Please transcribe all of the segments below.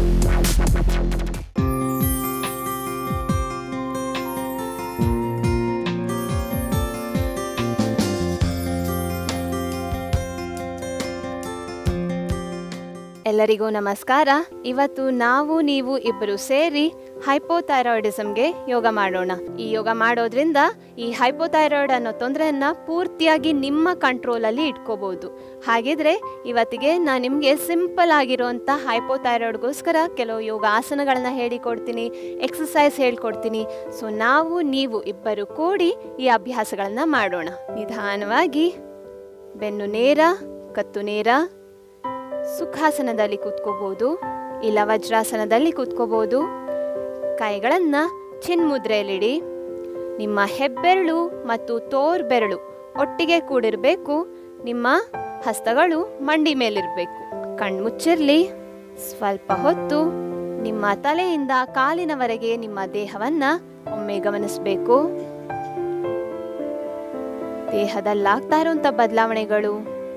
ಎಲ್ಲರಿಗೂ ನಮಸ್ಕಾರ ಇವತ್ತು ನಾವು ನೀವು ಇಬ್ಬರು ಸೇರಿ ಹೈಪೋಥೈರಾಯ್ಡಿಸಮ್ಗೆ ಯೋಗ ಮಾಡೋಣ ಈ ಯೋಗ ಮಾಡೋದ್ರಿಂದ ಈ ಹೈಪೋಥೈರಾಯ್ಡ್ ಅನ್ನೋ ತೊಂದರೆಯನ್ನ ಪೂರ್ತಿಯಾಗಿ ನಿಮ್ಮ ಕಂಟ್ರೋಲಲ್ಲಿ ಇಟ್ಕೋಬಹುದು ಹಾಗಿದ್ರೆ ಇವತ್ತಿಗೆ ನಾನು ನಿಮಗೆ ಸಿಂಪಲ್ ಆಗಿರುವಂಥ ಹೈಪೋಥೈರಾಯ್ಡ್ಗೋಸ್ಕರ ಕೆಲವು ಯೋಗ ಆಸನಗಳನ್ನ ಹೇಳಿಕೊಡ್ತೀನಿ ಎಕ್ಸಸೈಸ್ ಹೇಳ್ಕೊಡ್ತೀನಿ ಸೊ ನಾವು ನೀವು ಇಬ್ಬರು ಕೂಡಿ ಈ ಅಭ್ಯಾಸಗಳನ್ನ ಮಾಡೋಣ ನಿಧಾನವಾಗಿ ಬೆನ್ನು ನೇರ ಕತ್ತು ನೇರ ಸುಖಾಸನದಲ್ಲಿ ಕೂತ್ಕೋಬಹುದು ಇಲ್ಲ ವಜ್ರಾಸನದಲ್ಲಿ ಕೂತ್ಕೋಬಹುದು ಕೈಗಳನ್ನು ಚಿನ್ಮುದ್ರೆಯಲ್ಲಿಡಿ ನಿಮ್ಮ ಹೆಬ್ಬೆರಳು ಮತ್ತು ತೋರ್ ಬೆರಳು ಒಟ್ಟಿಗೆ ಕೂಡಿರಬೇಕು ನಿಮ್ಮ ಹಸ್ತಗಳು ಮಂಡಿ ಮೇಲಿರಬೇಕು ಕಣ್ಮುಚ್ಚಿರ್ಲಿ ಸ್ವಲ್ಪ ಹೊತ್ತು ನಿಮ್ಮ ತಲೆಯಿಂದ ಕಾಲಿನವರೆಗೆ ನಿಮ್ಮ ದೇಹವನ್ನ ಒಮ್ಮೆ ಗಮನಿಸಬೇಕು ದೇಹದಲ್ಲಾಗ್ತಾ ಇರುವಂಥ ಬದಲಾವಣೆಗಳು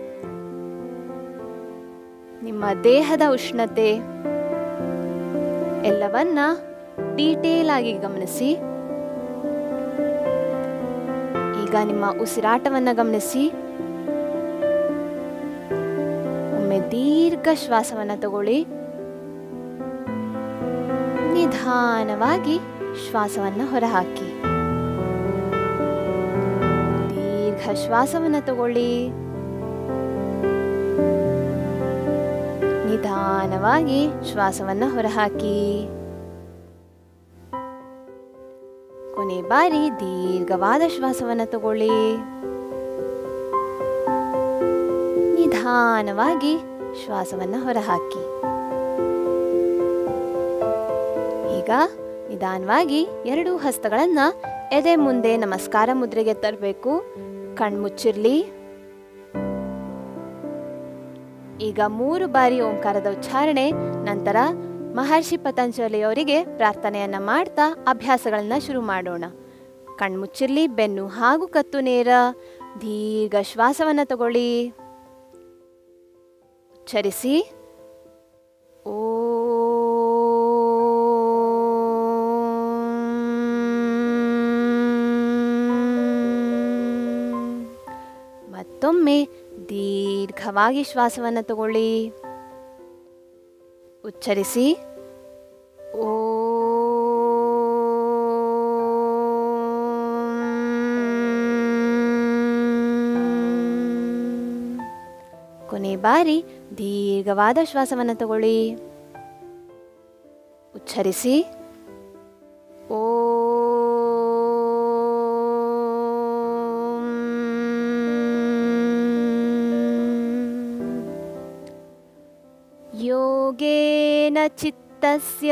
ನಿಮ್ಮ ದೇಹದ ಉಷ್ಣತೆ ಎಲ್ಲವನ್ನ ಡೀಟೇಲ್ ಆಗಿ ಗಮನಿಸಿ ಈಗ ನಿಮ್ಮ ಉಸಿರಾಟವನ್ನ ಗಮನಿಸಿ ಒಮ್ಮೆ ದೀರ್ಘ ಶ್ವಾಸವನ್ನ ತಗೊಳ್ಳಿ ನಿಧಾನವಾಗಿ ಶ್ವಾಸವನ್ನ ಹೊರಹಾಕಿ ದೀರ್ಘ ಶ್ವಾಸವನ್ನ ತಗೊಳ್ಳಿ ನಿಧಾನವಾಗಿ ಶ್ವಾಸವನ್ನ ಹೊರಹಾಕಿ ಕೊನೆ ಬಾರಿ ದೀರ್ಘವಾದ ಶ್ವಾಸವನ್ನ ತಗೊಳ್ಳಿ ನಿಧಾನವಾಗಿ ಶ್ವಾಸವನ್ನ ಹೊರಹಾಕಿ ಈಗ ನಿಧಾನವಾಗಿ ಎರಡು ಹಸ್ತಗಳನ್ನ ಎದೆ ಮುಂದೆ ನಮಸ್ಕಾರ ಮುದ್ರೆಗೆ ತರಬೇಕು ಕಣ್ಮುಚ್ಚಿರ್ಲಿ ಈಗ ಮೂರು ಬಾರಿ ಓಂಕಾರದ ಉಚ್ಚಾರಣೆ ನಂತರ ಮಹರ್ಷಿ ಪತಂಜಲಿಯವರಿಗೆ ಪ್ರಾರ್ಥನೆಯನ್ನ ಮಾಡ್ತಾ ಅಭ್ಯಾಸಗಳನ್ನ ಶುರು ಮಾಡೋಣ ಕಣ್ಮುಚ್ಚಿರ್ಲಿ ಬೆನ್ನು ಹಾಗೂ ಕತ್ತು ನೇರ ದೀರ್ಘ ಶ್ವಾಸವನ್ನ ತಗೊಳ್ಳಿ ಉಚ್ಚರಿಸಿ ಮತ್ತೊಮ್ಮೆ ದೀರ್ಘವಾಗಿ ಶ್ವಾಸವನ್ನು ತಗೊಳ್ಳಿ ಉಚ್ಚರಿಸಿ ಓ ಕೊನೆ ಬಾರಿ ದೀರ್ಘವಾದ ಶ್ವಾಸವನ್ನು ತಗೊಳ್ಳಿ ಉಚ್ಚರಿಸಿ ಓ योगेन चित्तस्य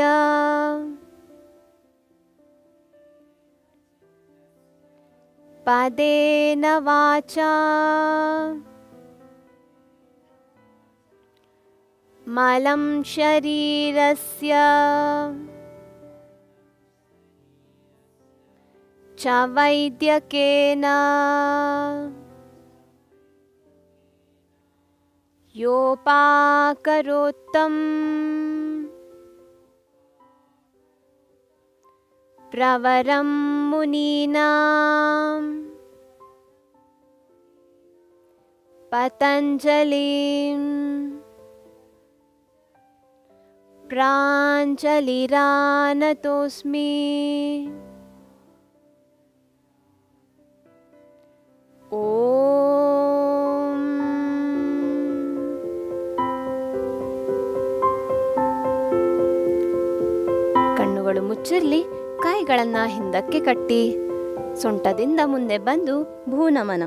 पदेन वाचा मलं शरीरस्य च वैद्यकेन योपाकरोत्तम् प्रवरं मुनीनां पतञ्जलिं प्राञ्जलिरानतोऽस्मि ಕಣ್ಣುಗಳು ಮುಚ್ಚಿರ್ಲಿ ಕೈಗಳನ್ನ ಹಿಂದಕ್ಕೆ ಕಟ್ಟಿ ಸೊಂಟದಿಂದ ಮುಂದೆ ಬಂದು ಭೂನಮನ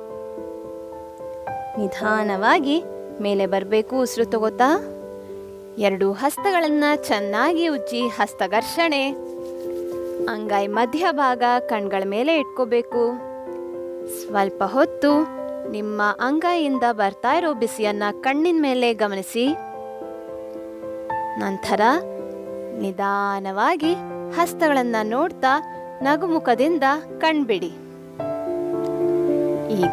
ನಿಧಾನವಾಗಿ ಮೇಲೆ ಬರಬೇಕು ಉಸಿರು ತಗೋತಾ ಎರಡು ಹಸ್ತಗಳನ್ನ ಚೆನ್ನಾಗಿ ಉಜ್ಜಿ ಹಸ್ತಘರ್ಷಣೆ ಅಂಗೈ ಮಧ್ಯಭಾಗ ಕಣ್ಗಳ ಮೇಲೆ ಇಟ್ಕೋಬೇಕು ಸ್ವಲ್ಪ ಹೊತ್ತು ನಿಮ್ಮ ಅಂಗೈಯಿಂದ ಬರ್ತಾ ಇರೋ ಬಿಸಿಯನ್ನ ಕಣ್ಣಿನ ಮೇಲೆ ಗಮನಿಸಿ ನಂತರ ನಿಧಾನವಾಗಿ ಹಸ್ತಗಳನ್ನ ನೋಡ್ತಾ ನಗುಮುಖದಿಂದ ಕಣ್ಬಿಡಿ ಈಗ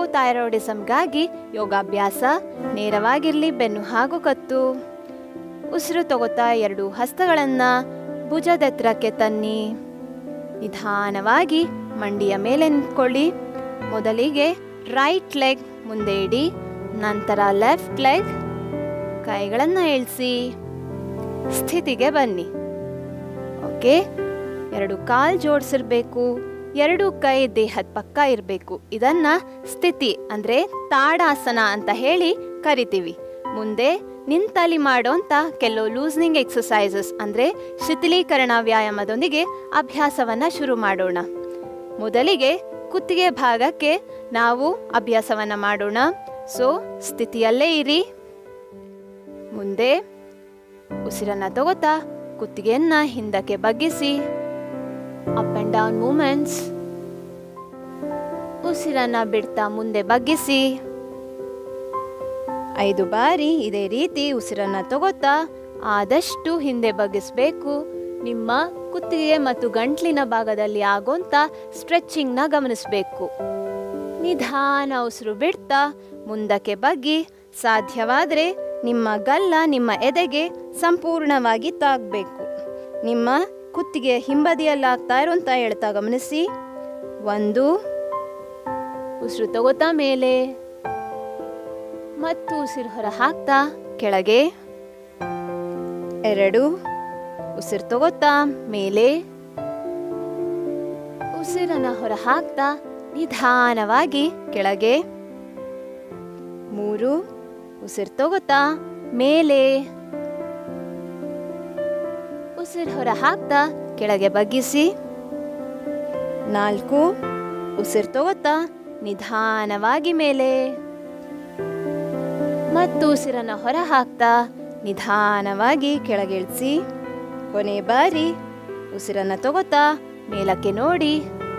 ಹೈಪೋಥೈರಾಯ್ಡಿಸಮ್ಗಾಗಿ ಯೋಗಾಭ್ಯಾಸ ನೇರವಾಗಿರ್ಲಿ ಬೆನ್ನು ಹಾಗೂ ಕತ್ತು ಉಸಿರು ತಗೋತಾ ಎರಡು ಹಸ್ತಗಳನ್ನು ಭುಜದೆತ್ತರಕ್ಕೆ ತನ್ನಿ ನಿಧಾನವಾಗಿ ಮಂಡಿಯ ಮೇಲೆ ನಿಂತ್ಕೊಳ್ಳಿ ಮೊದಲಿಗೆ ರೈಟ್ ಲೆಗ್ ಮುಂದೆ ಇಡಿ ನಂತರ ಲೆಫ್ಟ್ ಲೆಗ್ ಕೈಗಳನ್ನು ಇಳಿಸಿ ಸ್ಥಿತಿಗೆ ಬನ್ನಿ ಓಕೆ ಎರಡು ಕಾಲ್ ಜೋಡಿಸಿರ್ಬೇಕು ಎರಡು ಕೈ ದೇಹದ ಪಕ್ಕ ಇರಬೇಕು ಇದನ್ನ ಸ್ಥಿತಿ ಅಂದ್ರೆ ತಾಡಾಸನ ಅಂತ ಹೇಳಿ ಕರಿತೀವಿ ಮುಂದೆ ನಿಂತಲ್ಲಿ ಮಾಡೋಂಥ ಕೆಲವು ಲೂಸ್ನಿಂಗ್ ಎಕ್ಸಸೈಸಸ್ ಅಂದ್ರೆ ಶಿಥಿಲೀಕರಣ ವ್ಯಾಯಾಮದೊಂದಿಗೆ ಅಭ್ಯಾಸವನ್ನ ಶುರು ಮಾಡೋಣ ಮೊದಲಿಗೆ ಕುತ್ತಿಗೆ ಭಾಗಕ್ಕೆ ನಾವು ಅಭ್ಯಾಸವನ್ನ ಮಾಡೋಣ ಸೊ ಸ್ಥಿತಿಯಲ್ಲೇ ಇರಿ ಮುಂದೆ ಉಸಿರನ್ನ ತಗೋತಾ ಕುತ್ತಿಗೆಯನ್ನ ಹಿಂದಕ್ಕೆ ಬಗ್ಗಿಸಿ ಅಪ್ ಅಂಡ್ ಡೌನ್ ಮೂಮೆಂಟ್ಸ್ ಉಸಿರನ್ನ ಬಿಡ್ತಾ ಮುಂದೆ ಬಗ್ಗಿಸಿ ಐದು ಬಾರಿ ಇದೇ ರೀತಿ ಉಸಿರನ್ನ ತಗೋತಾ ಆದಷ್ಟು ಹಿಂದೆ ಬಗ್ಗಿಸ್ಬೇಕು ನಿಮ್ಮ ಕುತ್ತಿಗೆ ಮತ್ತು ಗಂಟ್ಲಿನ ಭಾಗದಲ್ಲಿ ಆಗೋಂಥ ಸ್ಟ್ರೆಚಿಂಗ್ನ ಗಮನಿಸಬೇಕು ನಿಧಾನ ಉಸಿರು ಬಿಡ್ತಾ ಮುಂದಕ್ಕೆ ಬಗ್ಗಿ ಸಾಧ್ಯವಾದರೆ ನಿಮ್ಮ ಗಲ್ಲ ನಿಮ್ಮ ಎದೆಗೆ ಸಂಪೂರ್ಣವಾಗಿ ತಾಗಬೇಕು ನಿಮ್ಮ ಕುತ್ತಿಗೆ ಹಿಂಬದಿಯಲ್ಲಾಗ್ತಾ ಇರುವಂತ ಎಳ್ತಾ ಗಮನಿಸಿ ಒಂದು ಉಸಿರು ತಗೋತಾ ಮೇಲೆ ಮತ್ತು ಉಸಿರು ಹೊರ ಹಾಕ್ತಾ ಕೆಳಗೆ ಎರಡು ಉಸಿರು ತಗೋತಾ ಮೇಲೆ ಉಸಿರನ್ನ ಹೊರ ಹಾಕ್ತಾ ನಿಧಾನವಾಗಿ ಕೆಳಗೆ ಮೂರು ಉಸಿರು ತಗೋತಾ ಮೇಲೆ ಉಸಿರು ಹೊರ ಹಾಕ್ತಾ ಕೆಳಗೆ ಬಗ್ಗಿಸಿ ನಾಲ್ಕು ಉಸಿರು ತಗೋತಾ ನಿಧಾನವಾಗಿ ಮೇಲೆ ಮತ್ತು ಉಸಿರನ್ನ ಹೊರ ಹಾಕ್ತಾ ನಿಧಾನವಾಗಿ ಕೆಳಗಿಳಿಸಿ ಕೊನೆ ಬಾರಿ ಉಸಿರನ್ನ ತಗೋತಾ ಮೇಲಕ್ಕೆ ನೋಡಿ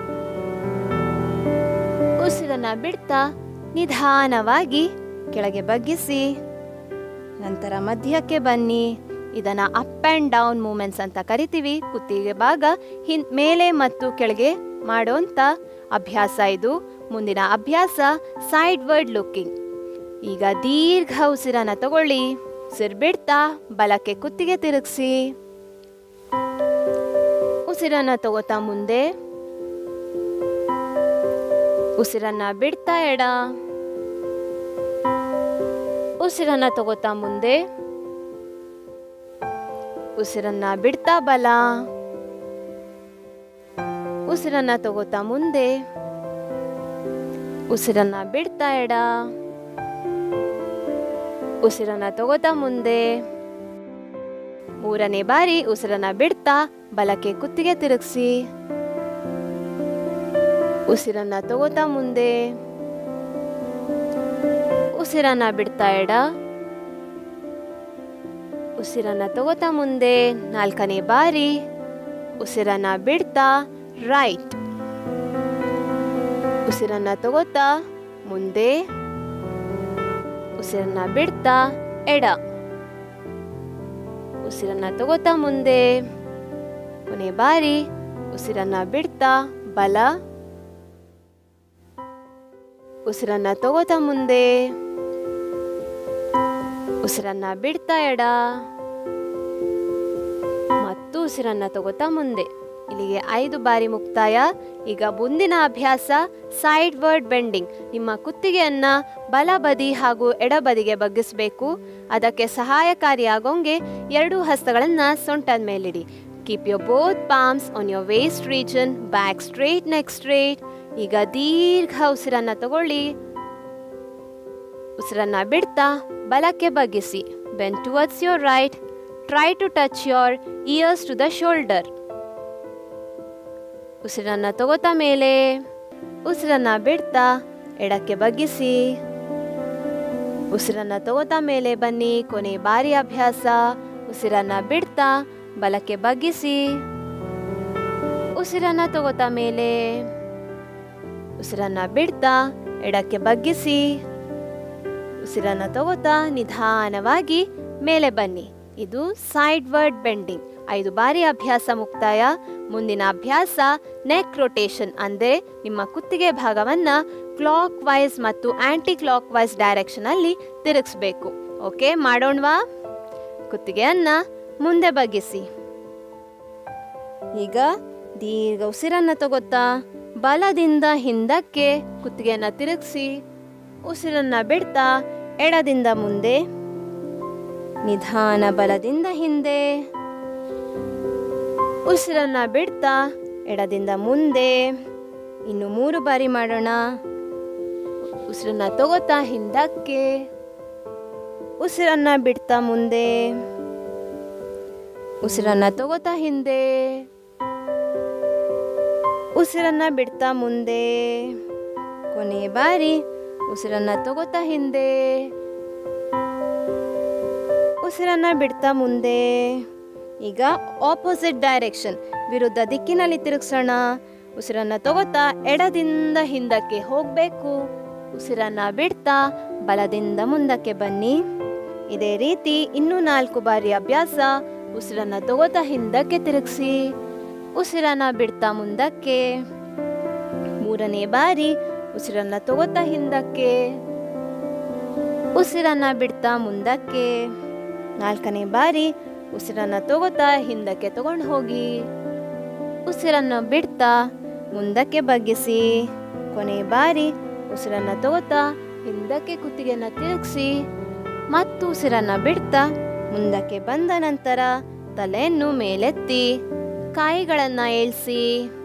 ಉಸಿರನ್ನ ಬಿಡ್ತಾ ನಿಧಾನವಾಗಿ ಕೆಳಗೆ ಬಗ್ಗಿಸಿ ನಂತರ ಮಧ್ಯಕ್ಕೆ ಬನ್ನಿ ಇದನ್ನ ಅಪ್ ಆ್ಯಂಡ್ ಡೌನ್ ಮೂಮೆಂಟ್ಸ್ ಅಂತ ಕರಿತೀವಿ ಕುತ್ತಿಗೆ ಭಾಗ ಹಿನ್ ಮೇಲೆ ಮತ್ತು ಕೆಳಗೆ ಮಾಡೋಂಥ ಅಭ್ಯಾಸ ಇದು ಮುಂದಿನ ಅಭ್ಯಾಸ ಸೈಡ್ ವರ್ಡ್ ಲುಕ್ಕಿಂಗ್ ಈಗ ದೀರ್ಘ ಉಸಿರನ್ನ ತಗೊಳ್ಳಿ ಉಸಿರು ಬಿಡ್ತಾ ಬಲಕ್ಕೆ ಕುತ್ತಿಗೆ ತಿರುಗಿಸಿ ಉಸಿರನ್ನ ತಗೋತಾ ಮುಂದೆ ಉಸಿರನ್ನ ಬಿಡ್ತಾ ಎಡ ಉಸಿರನ್ನ ತಗೋತಾ ಮುಂದೆ ಉಸಿರನ್ನ ಬಿಡ್ತಾ ಬಲ ಉಸಿರನ್ನ ತಗೋತಾ ಮುಂದೆ ಉಸಿರನ್ನ ಬಿಡ್ತಾ ಎಡ ಉಸಿರನ್ನ ತಗೋತಾ ಮುಂದೆ ಮೂರನೇ ಬಾರಿ ಉಸಿರನ್ನ ಬಿಡ್ತಾ ಬಲಕ್ಕೆ ಕುತ್ತಿಗೆ ತಿರುಗಿಸಿ ಉಸಿರನ್ನ ತಗೋತಾ ಮುಂದೆ ಉಸಿರನ್ನ ಬಿಡ್ತಾ ಎಡ ಉಸಿರನ್ನ ತಗೋತಾ ಮುಂದೆ ನಾಲ್ಕನೇ ಬಾರಿ ಉಸಿರನ್ನ ಬಿಡ್ತಾ ರೈಟ್ ಉಸಿರನ್ನ ತಗೋತಾ ಮುಂದೆ ಉಸಿರನ್ನ ಬಿಡ್ತಾ ಎಡ ಉಸಿರನ್ನ ತಗೋತಾ ಮುಂದೆ ಕೊನೆ ಬಾರಿ ಉಸಿರನ್ನ ಬಿಡ್ತಾ ಬಲ ಉಸಿರನ್ನ ತಗೋತಾ ಮುಂದೆ ಉಸಿರನ್ನ ಬಿಡ್ತಾ ಎಡ ಮತ್ತು ಉಸಿರನ್ನ ತಗೋತಾ ಮುಂದೆ ಇಲ್ಲಿಗೆ ಐದು ಬಾರಿ ಮುಕ್ತಾಯ ಈಗ ಮುಂದಿನ ಅಭ್ಯಾಸ ಸೈಡ್ ವರ್ಡ್ ಬೆಂಡಿಂಗ್ ನಿಮ್ಮ ಕುತ್ತಿಗೆಯನ್ನ ಬಲ ಬದಿ ಹಾಗೂ ಎಡಬದಿಗೆ ಬಗ್ಗಿಸಬೇಕು ಅದಕ್ಕೆ ಸಹಾಯಕಾರಿಯಾಗೋಂಗೆ ಎರಡು ಹಸ್ತಗಳನ್ನ ಸೊಂಟದ ಮೇಲಿಡಿ keep your both palms on your waist region back straight neck straight ಈಗ ದೀರ್ಘ ಉಸಿರನ್ನ ತಗೊಳ್ಳಿ ಉಸಿರನ್ನ ಬಿಡ್ತಾ ಬಲಕ್ಕೆ ಬಗ್ಗಿಸಿ bend towards your right try to touch your ears to the shoulder ಉಸಿರನ್ನ ತಗೋತಾ ಮೇಲೆ ಉಸಿರನ್ನ ಬಿಡ್ತಾ ಎಡಕ್ಕೆ ಬಗ್ಗಿಸಿ ಉಸಿರನ್ನ ತಗೋತಾ ಮೇಲೆ ಬನ್ನಿ ಕೊನೆ ಬಾರಿ ಅಭ್ಯಾಸ ಉಸಿರನ್ನ ಬಿಡ್ತಾ ಬಲಕ್ಕೆ ಬಗ್ಗಿಸಿ ಉಸಿರನ್ನ ತಗೋತಾ ಮೇಲೆ ಉಸಿರನ್ನ ಬಿಡ್ತಾ ಎಡಕ್ಕೆ ಬಗ್ಗಿಸಿ ಉಸಿರನ್ನ ತಗೋತಾ ನಿಧಾನವಾಗಿ ಮೇಲೆ ಬನ್ನಿ ಇದು ಸೈಡ್ ವರ್ಡ್ ಬೆಂಡಿಂಗ್ ಐದು ಬಾರಿ ಅಭ್ಯಾಸ ಮುಕ್ತಾಯ ಮುಂದಿನ ಅಭ್ಯಾಸ ನೆಕ್ ರೊಟೇಷನ್ ಅಂದರೆ ನಿಮ್ಮ ಕುತ್ತಿಗೆ ಭಾಗವನ್ನ ಕ್ಲಾಕ್ ವೈಸ್ ಮತ್ತು ಆಂಟಿ ಕ್ಲಾಕ್ ವೈಸ್ ಡೈರೆಕ್ಷನ್ ಅಲ್ಲಿ ತಿರುಗಿಸ್ಬೇಕು ಓಕೆ ಮಾಡೋಣವಾ ಕುತ್ತಿಗೆಯನ್ನ ಮುಂದೆ ಬಗ್ಗಿಸಿ ಈಗ ದೀರ್ಘ ಉಸಿರನ್ನ ತಗೋತಾ ಬಲದಿಂದ ಹಿಂದಕ್ಕೆ ಕುತ್ತಿಗೆಯನ್ನ ತಿರುಗಿಸಿ ಉಸಿರನ್ನ ಬಿಡ್ತಾ ಎಡದಿಂದ ಮುಂದೆ ನಿಧಾನ ಬಲದಿಂದ ಹಿಂದೆ ಉಸಿರನ್ನ ಬಿಡ್ತಾ ಎಡದಿಂದ ಮುಂದೆ ಇನ್ನು ಮೂರು ಬಾರಿ ಮಾಡೋಣ ಉಸಿರನ್ನ ತಗೋತಾ ಹಿಂದಕ್ಕೆ ಉಸಿರನ್ನ ಬಿಡ್ತಾ ಮುಂದೆ ಉಸಿರನ್ನ ತಗೋತಾ ಹಿಂದೆ ಉಸಿರನ್ನ ಬಿಡ್ತಾ ಮುಂದೆ ಕೊನೆ ಬಾರಿ ಉಸಿರನ್ನ ತಗೋತಾ ಹಿಂದೆ ಉಸಿರನ್ನ ಬಿಡ್ತಾ ಮುಂದೆ ಈಗ ಆಪೋಸಿಟ್ ಡೈರೆಕ್ಷನ್ ವಿರುದ್ಧ ದಿಕ್ಕಿನಲ್ಲಿ ತಿರುಗಿಸೋಣ ಉಸಿರನ್ನ ತಗೋತಾ ಎಡದಿಂದ ಹಿಂದಕ್ಕೆ ಹೋಗಬೇಕು ಉಸಿರನ್ನ ಬಿಡ್ತಾ ಬಲದಿಂದ ಮುಂದಕ್ಕೆ ಬನ್ನಿ ಇದೇ ರೀತಿ ಇನ್ನೂ ನಾಲ್ಕು ಬಾರಿ ಅಭ್ಯಾಸ ಉಸಿರನ್ನ ತಗೋತಾ ಹಿಂದಕ್ಕೆ ತಿರುಗಿಸಿ ಉಸಿರನ್ನ ಬಿಡ್ತಾ ಮುಂದಕ್ಕೆ ಮೂರನೇ ಬಾರಿ ಉಸಿರನ್ನ ತಗೋತಾ ಹಿಂದಕ್ಕೆ ಉಸಿರನ್ನ ಬಿಡ್ತಾ ಮುಂದಕ್ಕೆ ನಾಲ್ಕನೇ ಬಾರಿ ಉಸಿರನ್ನ ತಗೋತಾ ಹಿಂದಕ್ಕೆ ತಗೊಂಡು ಹೋಗಿ ಉಸಿರನ್ನ ಬಿಡ್ತಾ ಮುಂದಕ್ಕೆ ಬಗ್ಗಿಸಿ ಕೊನೆ ಬಾರಿ ಉಸಿರನ್ನ ತಗೋತಾ ಹಿಂದಕ್ಕೆ ಕುತ್ತಿಗೆಯನ್ನ ತಿರುಗಿಸಿ ಮತ್ತು ಉಸಿರನ್ನ ಬಿಡ್ತಾ ಮುಂದಕ್ಕೆ ಬಂದ ನಂತರ ತಲೆಯನ್ನು ಮೇಲೆತ್ತಿ ಕಾಯಿಗಳನ್ನ ಏಳ್ಸಿ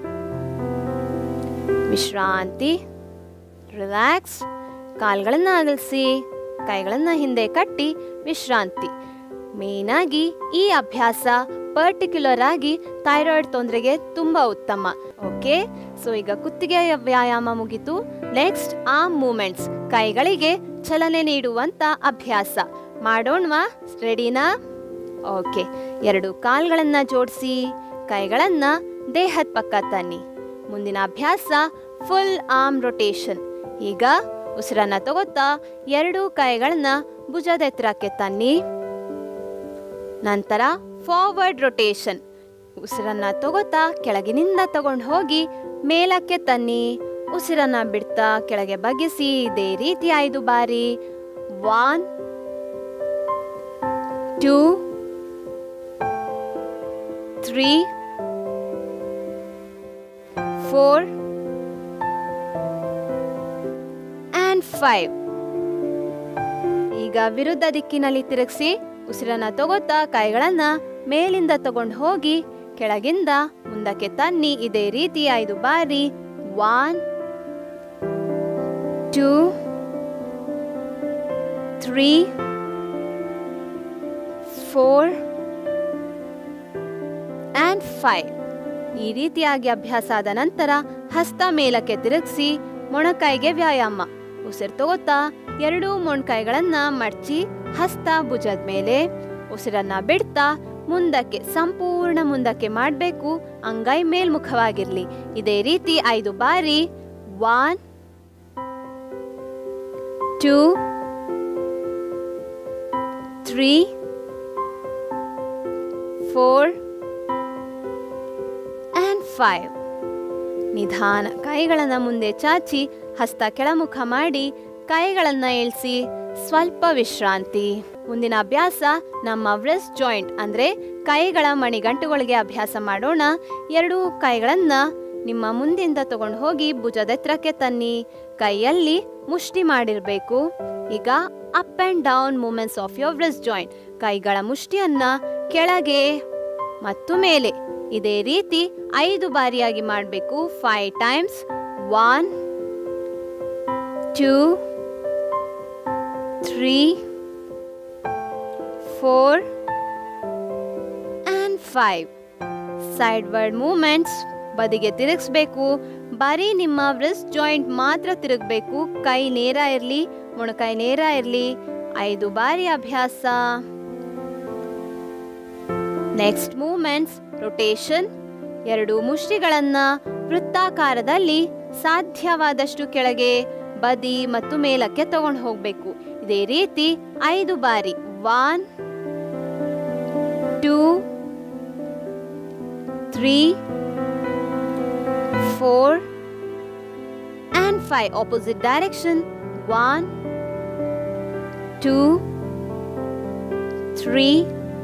ವಿಶ್ರಾಂತಿ ರಿಲ್ಯಾಕ್ಸ್ ಕಾಲ್ಗಳನ್ನ ಅಗಲಿಸಿ ಕೈಗಳನ್ನ ಹಿಂದೆ ಕಟ್ಟಿ ವಿಶ್ರಾಂತಿ ಮೇನಾಗಿ ಈ ಅಭ್ಯಾಸ ಪರ್ಟಿಕ್ಯುಲರ್ ಆಗಿ ಥೈರಾಯ್ಡ್ ತೊಂದರೆಗೆ ತುಂಬಾ ಉತ್ತಮ ಓಕೆ ಸೊ ಈಗ ಕುತ್ತಿಗೆಯ ವ್ಯಾಯಾಮ ಮುಗಿತು ನೆಕ್ಸ್ಟ್ ಆರ್ಮ್ ಮೂಮೆಂಟ್ಸ್ ಕೈಗಳಿಗೆ ಚಲನೆ ನೀಡುವಂತ ಅಭ್ಯಾಸ ಮಾಡೋಣವಾ ರೆಡಿನಾ ಓಕೆ ಎರಡು ಕಾಲ್ಗಳನ್ನ ಜೋಡಿಸಿ ಕೈಗಳನ್ನ ದೇಹದ ಪಕ್ಕ ತನ್ನಿ ಮುಂದಿನ ಅಭ್ಯಾಸ ಫುಲ್ ಆರ್ಮ್ ರೊಟೇಷನ್ ಈಗ ಉಸಿರನ್ನ ತಗೋತಾ ಎರಡು ಕೈಗಳನ್ನ ಭುಜದ ಎತ್ತರಕ್ಕೆ ತನ್ನಿ ನಂತರ ಫಾರ್ವರ್ಡ್ ರೊಟೇಷನ್ ಉಸಿರನ್ನ ತಗೋತಾ ಕೆಳಗಿನಿಂದ ತಗೊಂಡು ಹೋಗಿ ಮೇಲಕ್ಕೆ ತನ್ನಿ ಉಸಿರನ್ನ ಬಿಡ್ತಾ ಕೆಳಗೆ ಬಗ್ಗಿಸಿ ಇದೇ ರೀತಿ ಐದು ಬಾರಿ one two three four and five ಈಗ ವಿರುದ್ಧ ದಿಕ್ಕಿನಲ್ಲಿ ತಿರುಗಿಸಿ ಉಸಿರನ್ನ ತಗೋತಾ ಕೈಗಳನ್ನ ಮೇಲಿಂದ ತಗೊಂಡು ಹೋಗಿ ಕೆಳಗಿಂದ ಮುಂದಕ್ಕೆ ತನ್ನಿ ಇದೇ ರೀತಿ ಐದು ಬಾರಿ one two three four and five ಈ ರೀತಿಯಾಗಿ ಅಭ್ಯಾಸ ಆದ ನಂತರ ಹಸ್ತ ಮೇಲಕ್ಕೆ ತಿರುಗಿಸಿ ಮೊಣಕೈಗೆ ವ್ಯಾಯಾಮ ಉಸಿರು ತಗೋತಾ ಎರಡೂ ಮೊಣಕೈಗಳನ್ನ ಮಡ್ಚಿ ಹಸ್ತ ಭುಜದ ಮೇಲೆ ಉಸಿರನ್ನ ಬಿಡ್ತಾ ಮುಂದಕ್ಕೆ ಸಂಪೂರ್ಣ ಮುಂದಕ್ಕೆ ಮಾಡಬೇಕು ಅಂಗೈ ಮೇಲ್ಮುಖವಾಗಿರ್ಲಿ ಇದೇ ರೀತಿ ಐದು ಬಾರಿ one two three four and five ನಿಧಾನ ಕೈಗಳನ್ನು ಮುಂದೆ ಚಾಚಿ ಹಸ್ತ ಕೆಳಮುಖ ಮಾಡಿ ಕೈಗಳನ್ನು ಏಳ್ಸಿ ಸ್ವಲ್ಪ ವಿಶ್ರಾಂತಿ ಮುಂದಿನ ಅಭ್ಯಾಸ ನಮ್ಮ ವ್ರಿಸ್ಟ್ ಜಾಯಿಂಟ್ ಅಂದ್ರೆ ಕೈಗಳ ಮಣಿಗಂಟುಗಳಿಗೆ ಅಭ್ಯಾಸ ಮಾಡೋಣ ಎರಡೂ ಕೈಗಳನ್ನ ನಿಮ್ಮ ಮುಂದಿಂದ ತಗೊಂಡು ಹೋಗಿ ಭುಜದ ಎತ್ತರಕ್ಕೆ ತನ್ನಿ ಕೈಯಲ್ಲಿ ಮುಷ್ಟಿ ಮಾಡಿರಬೇಕು ಈಗ up and down movements of your wrist joint ಕೈಗಳ ಮುಷ್ಟಿಯನ್ನ ಕೆಳಗೆ ಮತ್ತು ಮೇಲೆ ಇದೇ ರೀತಿ ಐದು ಬಾರಿಯಾಗಿ ಮಾಡಬೇಕು five times one two three four and five sideward movements ಬದಿಗೆ ತಿರುಗಿಸ್ಬೇಕು ಬರೀ ನಿಮ್ಮ ವ್ರಿಸ್ಟ್ ಜಾಯಿಂಟ್ ಮಾತ್ರ ತಿರುಗಬೇಕು ಕೈ ನೇರ ಇರಲಿ ಮೊಣಕೈ ನೇರ ಇರಲಿ ಐದು ಬಾರಿ ಅಭ್ಯಾಸ ನೆಕ್ಸ್ಟ್ ಮೂಮೆಂಟ್ಸ್ ರೊಟೇಷನ್ ಎರಡು ಮುಷ್ಟಿಗಳನ್ನ ವೃತ್ತಾಕಾರದಲ್ಲಿ ಸಾಧ್ಯವಾದಷ್ಟು ಕೆಳಗೆ ಬದಿ ಮತ್ತು ಮೇಲಕ್ಕೆ ತಗೊಂಡು ಹೋಗಬೇಕು ಇದೇ ರೀತಿ ಐದು ಬಾರಿ one two three four and five opposite direction one two three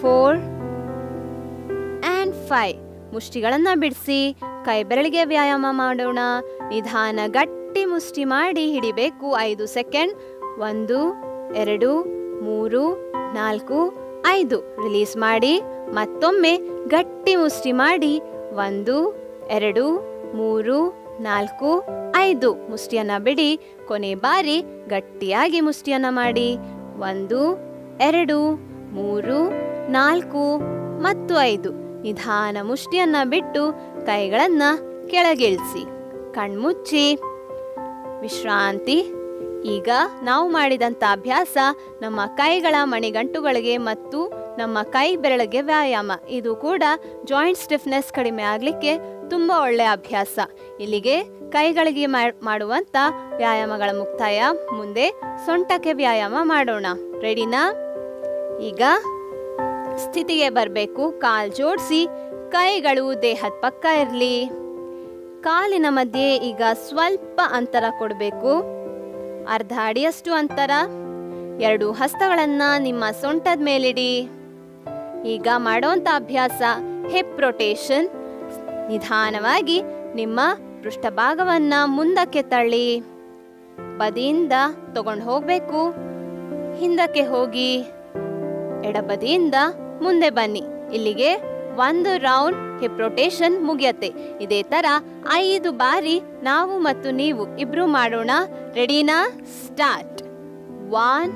four and five ಮುಷ್ಟಿಗಳನ್ನು ಬಿಡಿಸಿ ಕೈ ಬೆರಳಿಗೆ ವ್ಯಾಯಾಮ ಮಾಡೋಣ ನಿಧಾನ ಗಟ್ಟಿ ಮುಷ್ಟಿ ಮಾಡಿ ಹಿಡಿಬೇಕು ಐದು ಸೆಕೆಂಡ್ ಒಂದು ಎರಡು ಮೂರು ನಾಲ್ಕು ಐದು ರಿಲೀಸ್ ಮಾಡಿ ಮತ್ತೊಮ್ಮೆ ಗಟ್ಟಿ ಮುಷ್ಟಿ ಮಾಡಿ ಒಂದು ಎರಡು ಮೂರು ನಾಲ್ಕು ಐದು ಮುಷ್ಟಿಯನ್ನ ಬಿಡಿ ಕೊನೆ ಬಾರಿ ಗಟ್ಟಿಯಾಗಿ ಮುಷ್ಟಿಯನ್ನ ಮಾಡಿ ಒಂದು ಎರಡು ಮೂರು ನಾಲ್ಕು ಮತ್ತು ಐದು ನಿಧಾನ ಮುಷ್ಟಿಯನ್ನ ಬಿಟ್ಟು ಕೈಗಳನ್ನ ಕೆಳಗಿಳಿಸಿ ಕಣ್ಮುಚ್ಚಿ ವಿಶ್ರಾಂತಿ ಈಗ ನಾವು ಮಾಡಿದಂಥ ಅಭ್ಯಾಸ ನಮ್ಮ ಕೈಗಳ ಮಣಿಗಂಟುಗಳಿಗೆ ಮತ್ತು ನಮ್ಮ ಕೈ ಬೆರಳಿಗೆ ವ್ಯಾಯಾಮ ಇದು ಕೂಡ ಜಾಯಿಂಟ್ ಸ್ಟಿಫ್ನೆಸ್ ಕಡಿಮೆ ಆಗಲಿಕ್ಕೆ ತುಂಬ ಒಳ್ಳೆಯ ಅಭ್ಯಾಸ ಇಲ್ಲಿಗೆ ಕೈಗಳಿಗೆ ಮಾ- ಮಾಡುವಂಥ ವ್ಯಾಯಾಮಗಳ ಮುಕ್ತಾಯ ಮುಂದೆ ಸೊಂಟಕ್ಕೆ ವ್ಯಾಯಾಮ ಮಾಡೋಣ ರೆಡಿನಾ ಈಗ ಸ್ಥಿತಿಗೆ ಬರಬೇಕು ಕಾಲ್ ಜೋಡಿಸಿ ಕೈಗಳು ದೇಹದ ಪಕ್ಕ ಇರಲಿ ಕಾಲಿನ ಮಧ್ಯೆ ಈಗ ಸ್ವಲ್ಪ ಅಂತರ ಕೊಡಬೇಕು ಅರ್ಧ ಅಡಿಯಷ್ಟು ಅಂತರ ಎರಡು ಹಸ್ತಗಳನ್ನ ನಿಮ್ಮ ಸೊಂಟದ ಮೇಲಿಡಿ ಈಗ ಮಾಡೋಂಥ ಅಭ್ಯಾಸ ಹಿಪ್ ರೊಟೇಷನ್ ನಿಧಾನವಾಗಿ ನಿಮ್ಮ ಪೃಷ್ಠಭಾಗವನ್ನ ಮುಂದಕ್ಕೆ ತಳ್ಳಿ ಬದಿಯಿಂದ ತಗೊಂಡು ಹೋಗಬೇಕು ಹಿಂದಕ್ಕೆ ಹೋಗಿ ಎಡಬದಿಯಿಂದ ಮುಂದೆ ಬನ್ನಿ ಇಲ್ಲಿಗೆ ಒಂದು ರೌಂಡ್ ಹಿಪ್ ರೊಟೇಷನ್ ಮುಗಿಯತ್ತೆ ಇದೇ ತರ ಐದು ಬಾರಿ ನಾವು ಮತ್ತು ನೀವು ಇಬ್ರು ಮಾಡೋಣ ರೆಡಿನಾ start one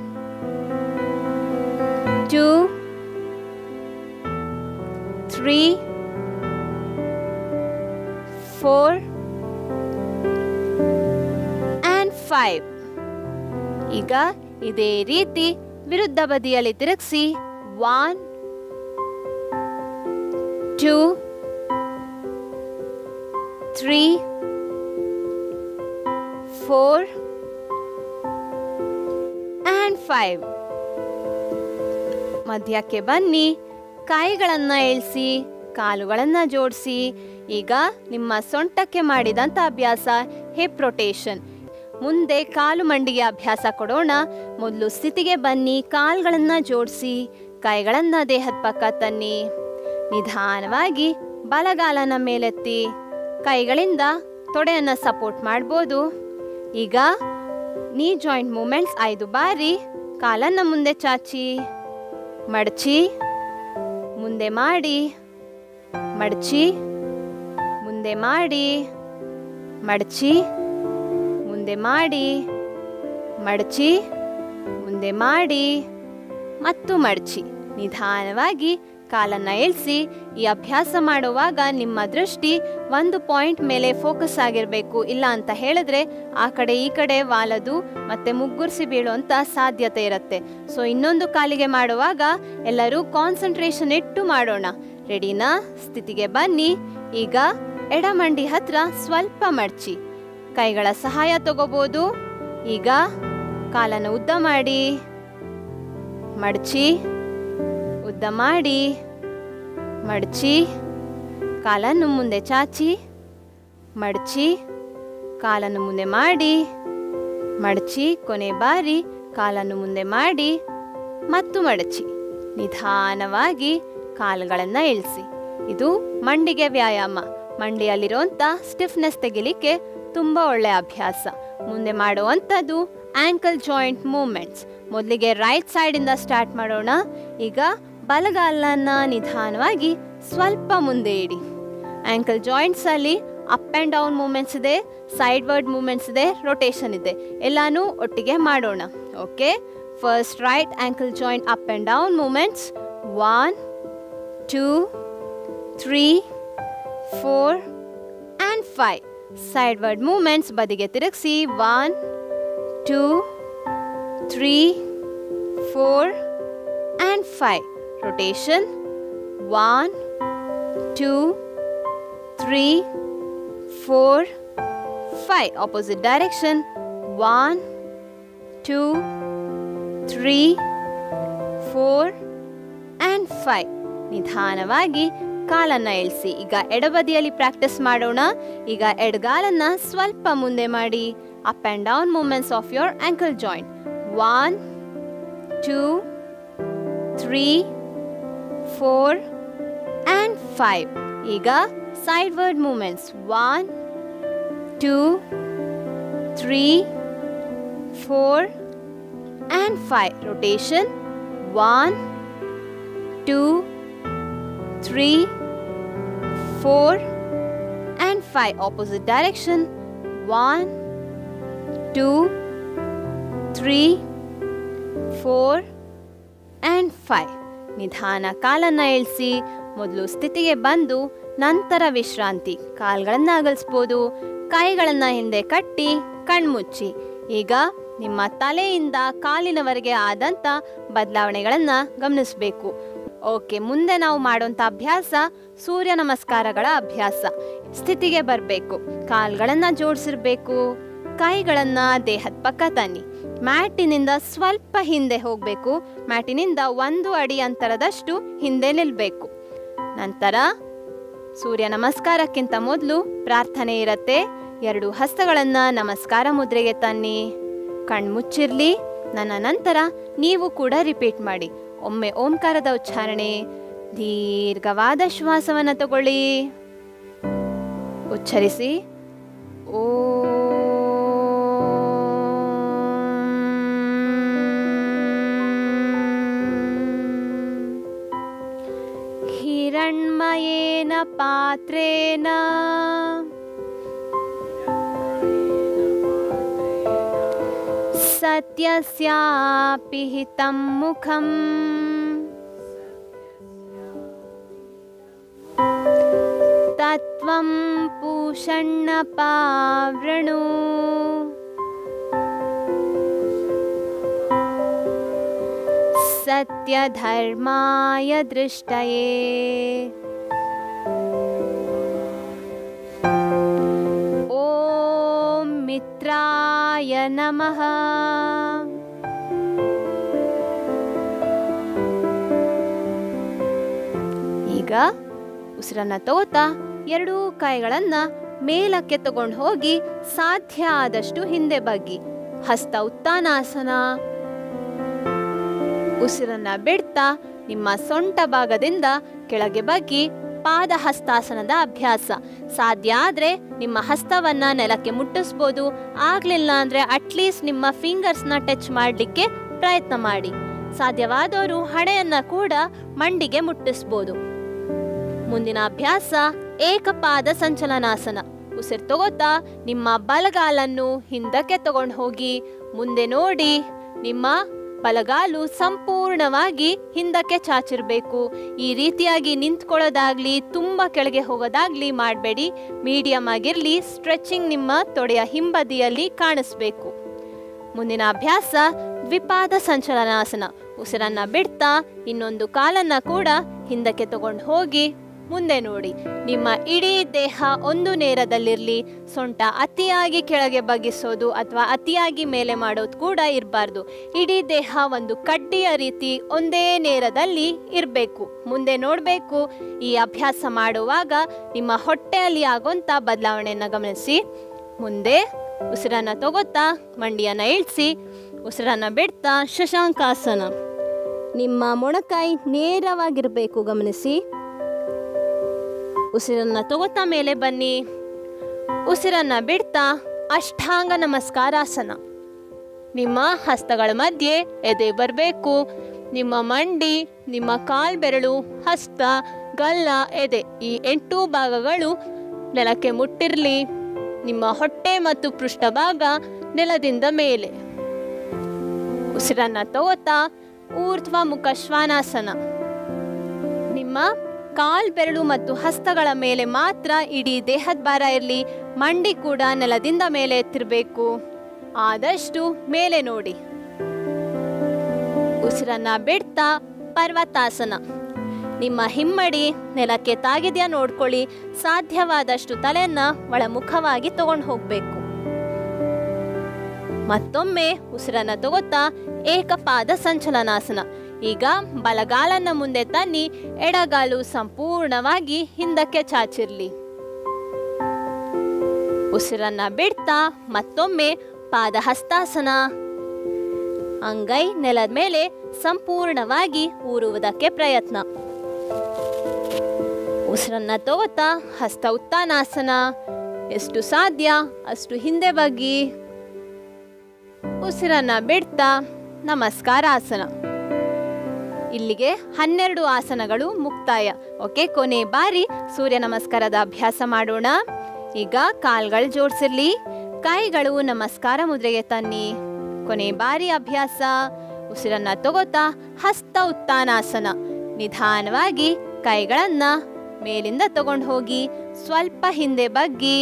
two three four and five ಈಗ ಇದೇ ರೀತಿ ವಿರುದ್ಧ ಬದಿಯಲ್ಲಿ ತಿರುಗಿಸಿ one two three four and five ಮಧ್ಯಕ್ಕೆ ಬನ್ನಿ ಕೈಗಳನ್ನ ಇಳಿಸಿ ಕಾಲುಗಳನ್ನ ಜೋಡಿಸಿ ಈಗ ನಿಮ್ಮ ಸೊಂಟಕ್ಕೆ ಮಾಡಿದಂಥ ಅಭ್ಯಾಸ ಹಿಪ್ ರೊಟೇಷನ್ ಮುಂದೆ ಕಾಲು ಮಂಡಿಗೆ ಅಭ್ಯಾಸ ಕೊಡೋಣ ಮೊದಲು ಸ್ಥಿತಿಗೆ ಬನ್ನಿ ಕಾಲ್ಗಳನ್ನ ಜೋಡಿಸಿ ಕೈಗಳನ್ನ ದೇಹದ ಪಕ್ಕ ತನ್ನಿ ನಿಧಾನವಾಗಿ ಬಲಗಾಲನ ಮೇಲೆತ್ತಿ ಕೈಗಳಿಂದ ತೊಡೆಯನ್ನ ಸಪೋರ್ಟ್ ಮಾಡ್ಬೋದು ಈಗ ನೀ ಜಾಯಿಂಟ್ ಮೂಮೆಂಟ್ಸ್ ಐದು ಬಾರಿ ಕಾಲನ್ನ ಮುಂದೆ ಚಾಚಿ ಮಡಚಿ ಮುಂದೆ ಮಾಡಿ ಮಡಚಿ ಮುಂದೆ ಮಾಡಿ ಮಡಚಿ ಮುಂದೆ ಮಾಡಿ ಮಡಚಿ ಮುಂದೆ ಮಾಡಿ ಮತ್ತು ಮಡಚಿ ನಿಧಾನವಾಗಿ ಕಾಲನ್ನ ಇಳಿಸಿ ಈ ಅಭ್ಯಾಸ ಮಾಡುವಾಗ ನಿಮ್ಮ ದೃಷ್ಟಿ ಒಂದು ಪಾಯಿಂಟ್ ಮೇಲೆ ಫೋಕಸ್ ಆಗಿರಬೇಕು ಇಲ್ಲ ಅಂತ ಹೇಳಿದ್ರೆ ಆ ಕಡೆ ಈ ಕಡೆ ವಾಲದು ಮತ್ತೆ ಮುಗ್ಗುರ್ಸಿ ಬೀಳುವಂತ ಸಾಧ್ಯತೆ ಇರುತ್ತೆ ಸೊ ಇನ್ನೊಂದು ಕಾಲಿಗೆ ಮಾಡುವಾಗ ಎಲ್ಲರೂ ಕಾನ್ಸಂಟ್ರೇಷನ್ ಇಟ್ಟು ಮಾಡೋಣ ರೆಡಿನಾ ಸ್ಥಿತಿಗೆ ಬನ್ನಿ ಈಗ ಎಡಮಂಡಿ ಹತ್ರ ಸ್ವಲ್ಪ ಮಡ್ಚಿ ಕೈಗಳ ಸಹಾಯ ತಗೋಬಹುದು ಈಗ ಕಾಲನ್ನು ಉದ್ದ ಮಾಡಿ ಮಡಚಿ ಉದ್ದ ಮಾಡಿ ಮಡಚಿ ಕಾಲನ್ನು ಮುಂದೆ ಚಾಚಿ ಮಡಚಿ ಕಾಲನ್ನು ಮುಂದೆ ಮಾಡಿ ಮಡಚಿ ಕೊನೆ ಬಾರಿ ಕಾಲನ್ನು ಮುಂದೆ ಮಾಡಿ ಮತ್ತು ಮಡಚಿ ನಿಧಾನವಾಗಿ ಕಾಲುಗಳನ್ನು ಇಳಿಸಿ ಇದು ಮಂಡಿಗೆ ವ್ಯಾಯಾಮ ಮಂಡಿಯಲ್ಲಿರುವಂಥ ಸ್ಟಿಫ್ನೆಸ್ ತೆಗಿಲಿಕ್ಕೆ ತುಂಬ ಒಳ್ಳೆಯ ಅಭ್ಯಾಸ ಮುಂದೆ ಮಾಡುವಂಥದ್ದು ಆಂಕಲ್ ಜಾಯಿಂಟ್ ಮೂಮೆಂಟ್ಸ್ ಮೊದಲಿಗೆ ರೈಟ್ ಸೈಡಿಂದ ಸ್ಟಾರ್ಟ್ ಮಾಡೋಣ ಈಗ ಬಲಗಾಲನ್ನ ನಿಧಾನವಾಗಿ ಸ್ವಲ್ಪ ಮುಂದೆ ಇಡಿ ಆಂಕಲ್ ಜಾಯಿಂಟ್ಸ್ ಅಲ್ಲಿ ಅಪ್ ಆ್ಯಂಡ್ ಡೌನ್ ಮೂಮೆಂಟ್ಸ್ ಇದೆ ಸೈಡ್ ವರ್ಡ್ ಮೂಮೆಂಟ್ಸ್ ಇದೆ ರೊಟೇಷನ್ ಇದೆ ಎಲ್ಲಾನು ಒಟ್ಟಿಗೆ ಮಾಡೋಣ okay first right ankle joint up and down movements one two three four and five sideward movements ಬದಿಗೆ ತಿರುಗಿಸಿ one two three four and five rotation one two three four five opposite direction one two three four and five ನಿಧಾನವಾಗಿ ಕಾಲನ್ನ ಇಳಿಸಿ ಈಗ ಎಡಬದಿಯಲ್ಲಿ practice ಮಾಡೋಣ ಈಗ ಎಡಗಾಲನ್ನ ಸ್ವಲ್ಪ ಮುಂದೆ ಮಾಡಿ up and down movements of your ankle joint one two three four and five ಈಗ sideward movements one two three four and five rotation one two three four and five opposite direction one two three four and five ನಿಧಾನ ಕಾಲನ್ನು ಇಳಿಸಿ ಮೊದಲು ಸ್ಥಿತಿಗೆ ಬಂದು ನಂತರ ವಿಶ್ರಾಂತಿ ಕಾಲ್ಗಳನ್ನು ಅಗಲಿಸ್ಬೋದು ಕೈಗಳನ್ನು ಹಿಂದೆ ಕಟ್ಟಿ ಕಣ್ಮುಚ್ಚಿ ಈಗ ನಿಮ್ಮ ತಲೆಯಿಂದ ಕಾಲಿನವರೆಗೆ ಆದಂಥ ಬದಲಾವಣೆಗಳನ್ನು ಗಮನಿಸಬೇಕು ಓಕೆ ಮುಂದೆ ನಾವು ಮಾಡುವಂಥ ಅಭ್ಯಾಸ ಸೂರ್ಯ ನಮಸ್ಕಾರಗಳ ಅಭ್ಯಾಸ ಸ್ಥಿತಿಗೆ ಬರಬೇಕು ಕಾಲ್ಗಳನ್ನು ಜೋಡಿಸಿರ್ಬೇಕು ಕೈಗಳನ್ನು ದೇಹದ ಪಕ್ಕ ತನ್ನಿ ಮ್ಯಾಟಿನಿಂದ ಸ್ವಲ್ಪ ಹಿಂದೆ ಹೋಗಬೇಕು ಮ್ಯಾಟಿನಿಂದ ಒಂದು ಅಡಿ ಅಂತರದಷ್ಟು ಹಿಂದೆ ನಿಲ್ಲಬೇಕು ನಂತರ ಸೂರ್ಯ ನಮಸ್ಕಾರಕ್ಕಿಂತ ಮೊದಲು ಪ್ರಾರ್ಥನೆ ಇರತ್ತೆ ಎರಡು ಹಸ್ತಗಳನ್ನು ನಮಸ್ಕಾರ ಮುದ್ರೆಗೆ ತನ್ನಿ ಕಣ್ಮುಚ್ಚಿರ್ಲಿ ನನ್ನ ನಂತರ ನೀವು ಕೂಡ ರಿಪೀಟ್ ಮಾಡಿ ಒಮ್ಮೆ ಓಂಕಾರದ ಉಚ್ಚಾರಣೆ ದೀರ್ಘವಾದ ಶ್ವಾಸವನ್ನು ತಗೊಳ್ಳಿ ಉಚ್ಚರಿಸಿ ಓ ಹಿರಣ್ಮಯೇನ ಪಾತ್ರೇನ ಸತ್ಯಸ್ಯಾಪಿ ಹಿತಂ ಮುಖಂ ತತ್ವಂ ಪೂಷಣ್ಣ ಪಾವೃಣು सत्यधर्माय दृष्टये ॐ मित्राय नमः ಈಗ ಉಸಿರನ್ನ ತಗೋತಾ ಎರಡೂ ಕೈಗಳನ್ನ ಮೇಲಕ್ಕೆ ತಗೊಂಡು ಹೋಗಿ ಸಾಧ್ಯ ಆದಷ್ಟು ಹಿಂದೆ ಬಗ್ಗಿ ಹಸ್ತ ಉತ್ತಾನಾಸನ ಉಸಿರನ್ನ ಬಿಡ್ತಾ ನಿಮ್ಮ ಸೊಂಟ ಭಾಗದಿಂದ ಕೆಳಗೆ ಬಗ್ಗಿ ಪಾದ ಹಸ್ತಾಸನದ ಅಭ್ಯಾಸ ಸಾಧ್ಯ ಆದರೆ ನಿಮ್ಮ ಹಸ್ತವನ್ನ ನೆಲಕ್ಕೆ ಮುಟ್ಟಿಸ್ಬೋದು ಆಗ್ಲಿಲ್ಲ ಅಂದ್ರೆ ಅಟ್ಲೀಸ್ಟ್ ನಿಮ್ಮ ಫಿಂಗರ್ಸ್ನ ಟಚ್ ಮಾಡಲಿಕ್ಕೆ ಪ್ರಯತ್ನ ಮಾಡಿ ಸಾಧ್ಯವಾದವರು ಹಣೆಯನ್ನ ಕೂಡ ಮಂಡಿಗೆ ಮುಟ್ಟಿಸ್ಬೋದು ಮುಂದಿನ ಅಭ್ಯಾಸ ಏಕಪಾದ ಸಂಚಲನಾಸನ ಉಸಿರು ತಗೋತಾ ನಿಮ್ಮ ಬಲಗಾಲನ್ನು ಹಿಂದಕ್ಕೆ ತಗೊಂಡು ಹೋಗಿ ಮುಂದೆ ನೋಡಿ ನಿಮ್ಮ ಬಲಗಾಲು ಸಂಪೂರ್ಣವಾಗಿ ಹಿಂದಕ್ಕೆ ಚಾಚಿರಬೇಕು ಈ ರೀತಿಯಾಗಿ ನಿಂತ್ಕೊಳ್ಳೋದಾಗ್ಲಿ ತುಂಬ ಕೆಳಗೆ ಹೋಗೋದಾಗ್ಲಿ ಮಾಡಬೇಡಿ ಮೀಡಿಯಮ್ ಆಗಿರಲಿ ಸ್ಟ್ರೆಚಿಂಗ್ ನಿಮ್ಮ ತೊಡೆಯ ಹಿಂಬದಿಯಲ್ಲಿ ಕಾಣಿಸ್ಬೇಕು ಮುಂದಿನ ಅಭ್ಯಾಸ ದ್ವಿಪಾದ ಸಂಚಲನಾಸನ ಉಸಿರನ್ನ ಬಿಡ್ತಾ ಇನ್ನೊಂದು ಕಾಲನ್ನ ಕೂಡ ಹಿಂದಕ್ಕೆ ತಗೊಂಡು ಹೋಗಿ ಮುಂದೆ ನೋಡಿ ನಿಮ್ಮ ಇಡೀ ದೇಹ ಒಂದು ನೇರದಲ್ಲಿರಲಿ ಸೊಂಟ ಅತಿಯಾಗಿ ಕೆಳಗೆ ಬಗ್ಗಿಸೋದು ಅಥವಾ ಅತಿಯಾಗಿ ಮೇಲೆ ಮಾಡೋದು ಕೂಡ ಇರಬಾರ್ದು ಇಡೀ ದೇಹ ಒಂದು ಕಡ್ಡಿಯ ರೀತಿ ಒಂದೇ ನೇರದಲ್ಲಿ ಇರಬೇಕು ಮುಂದೆ ನೋಡಬೇಕು ಈ ಅಭ್ಯಾಸ ಮಾಡುವಾಗ ನಿಮ್ಮ ಹೊಟ್ಟೆಯಲ್ಲಿ ಆಗೋಂಥ ಬದಲಾವಣೆಯನ್ನು ಗಮನಿಸಿ ಮುಂದೆ ಉಸಿರನ್ನ ತಗೋತಾ ಮಂಡಿಯನ್ನು ಇಳಿಸಿ ಉಸಿರನ್ನ ಬಿಡ್ತಾ ಶಶಾಂಕಾಸನ ನಿಮ್ಮ ಮೊಣಕೈ ನೇರವಾಗಿರಬೇಕು ಗಮನಿಸಿ ಉಸಿರನ್ನ ತಗೋತಾ ಮೇಲೆ ಬನ್ನಿ ಉಸಿರನ್ನ ಬಿಡ್ತಾ ಅಷ್ಟಾಂಗ ನಮಸ್ಕಾರಾಸನ ನಿಮ್ಮ ಹಸ್ತಗಳ ಮಧ್ಯೆ ಎದೆ ಬರಬೇಕು ನಿಮ್ಮ ಮಂಡಿ ನಿಮ್ಮ ಕಾಲ್ ಬೆರಳು ಹಸ್ತ ಗಲ್ಲ ಎದೆ ಈ ಎಂಟು ಭಾಗಗಳು ನೆಲಕ್ಕೆ ಮುಟ್ಟಿರಲಿ ನಿಮ್ಮ ಹೊಟ್ಟೆ ಮತ್ತು ಪೃಷ್ಠಭಾಗ ನೆಲದಿಂದ ಮೇಲೆ ಉಸಿರನ್ನ ತಗೋತಾ ಊರ್ಧ್ವ ಮುಖ ಶ್ವಾನಾಸನ ನಿಮ್ಮ ಕಾಲ್ ಬೆರಳು ಮತ್ತು ಹಸ್ತಗಳ ಮೇಲೆ ಮಾತ್ರ ಇಡೀ ದೇಹದ ಭಾರ ಇರಲಿ ಮಂಡಿ ಕೂಡ ನೆಲದಿಂದ ಮೇಲೆ ಎತ್ತಿರಬೇಕು ಆದಷ್ಟು ಮೇಲೆ ನೋಡಿ ಉಸಿರನ್ನ ಬಿಡ್ತಾ ಪರ್ವತಾಸನ ನಿಮ್ಮ ಹಿಮ್ಮಡಿ ನೆಲಕ್ಕೆ ತಾಗಿದೆಯಾ ನೋಡ್ಕೊಳ್ಳಿ ಸಾಧ್ಯವಾದಷ್ಟು ತಲೆಯನ್ನ ಒಳಮುಖವಾಗಿ ತಗೊಂಡು ಹೋಗ್ಬೇಕು ಮತ್ತೊಮ್ಮೆ ಉಸಿರನ್ನ ತಗೋತಾ ಏಕಪಾದ ಸಂಚಲನಾಸನ ಈಗ ಬಲಗಾಲನ್ನ ಮುಂದೆ ತನ್ನಿ ಎಡಗಾಲು ಸಂಪೂರ್ಣವಾಗಿ ಹಿಂದಕ್ಕೆ ಚಾಚಿರ್ಲಿ ಉಸಿರನ್ನ ಬಿಡ್ತಾ ಮತ್ತೊಮ್ಮೆ ಪಾದ ಹಸ್ತಾಸನ ಅಂಗೈ ನೆಲದ ಮೇಲೆ ಸಂಪೂರ್ಣವಾಗಿ ಊರುವುದಕ್ಕೆ ಪ್ರಯತ್ನ ಉಸಿರನ್ನ ತಗೋತಾ ಹಸ್ತ ಉತ್ತಾನಾಸನ ಎಷ್ಟು ಸಾಧ್ಯ ಅಷ್ಟು ಹಿಂದೆ ಬಗ್ಗಿ ಉಸಿರನ್ನ ಬಿಡ್ತಾ ನಮಸ್ಕಾರಾಸನ ಇಲ್ಲಿಗೆ ಹನ್ನೆರಡು ಆಸನಗಳು ಮುಕ್ತಾಯ ಓಕೆ ಕೊನೆ ಬಾರಿ ಸೂರ್ಯ ನಮಸ್ಕಾರದ ಅಭ್ಯಾಸ ಮಾಡೋಣ ಈಗ ಕಾಲ್ಗಳು ಜೋಡಿಸಿರ್ಲಿ ಕೈಗಳು ನಮಸ್ಕಾರ ಮುದ್ರೆಗೆ ತನ್ನಿ ಕೊನೆ ಬಾರಿ ಅಭ್ಯಾಸ ಉಸಿರನ್ನ ತಗೋತಾ ಹಸ್ತ ಉತ್ತಾನಾಸನ ನಿಧಾನವಾಗಿ ಕೈಗಳನ್ನ ಮೇಲಿಂದ ತಗೊಂಡು ಹೋಗಿ ಸ್ವಲ್ಪ ಹಿಂದೆ ಬಗ್ಗಿ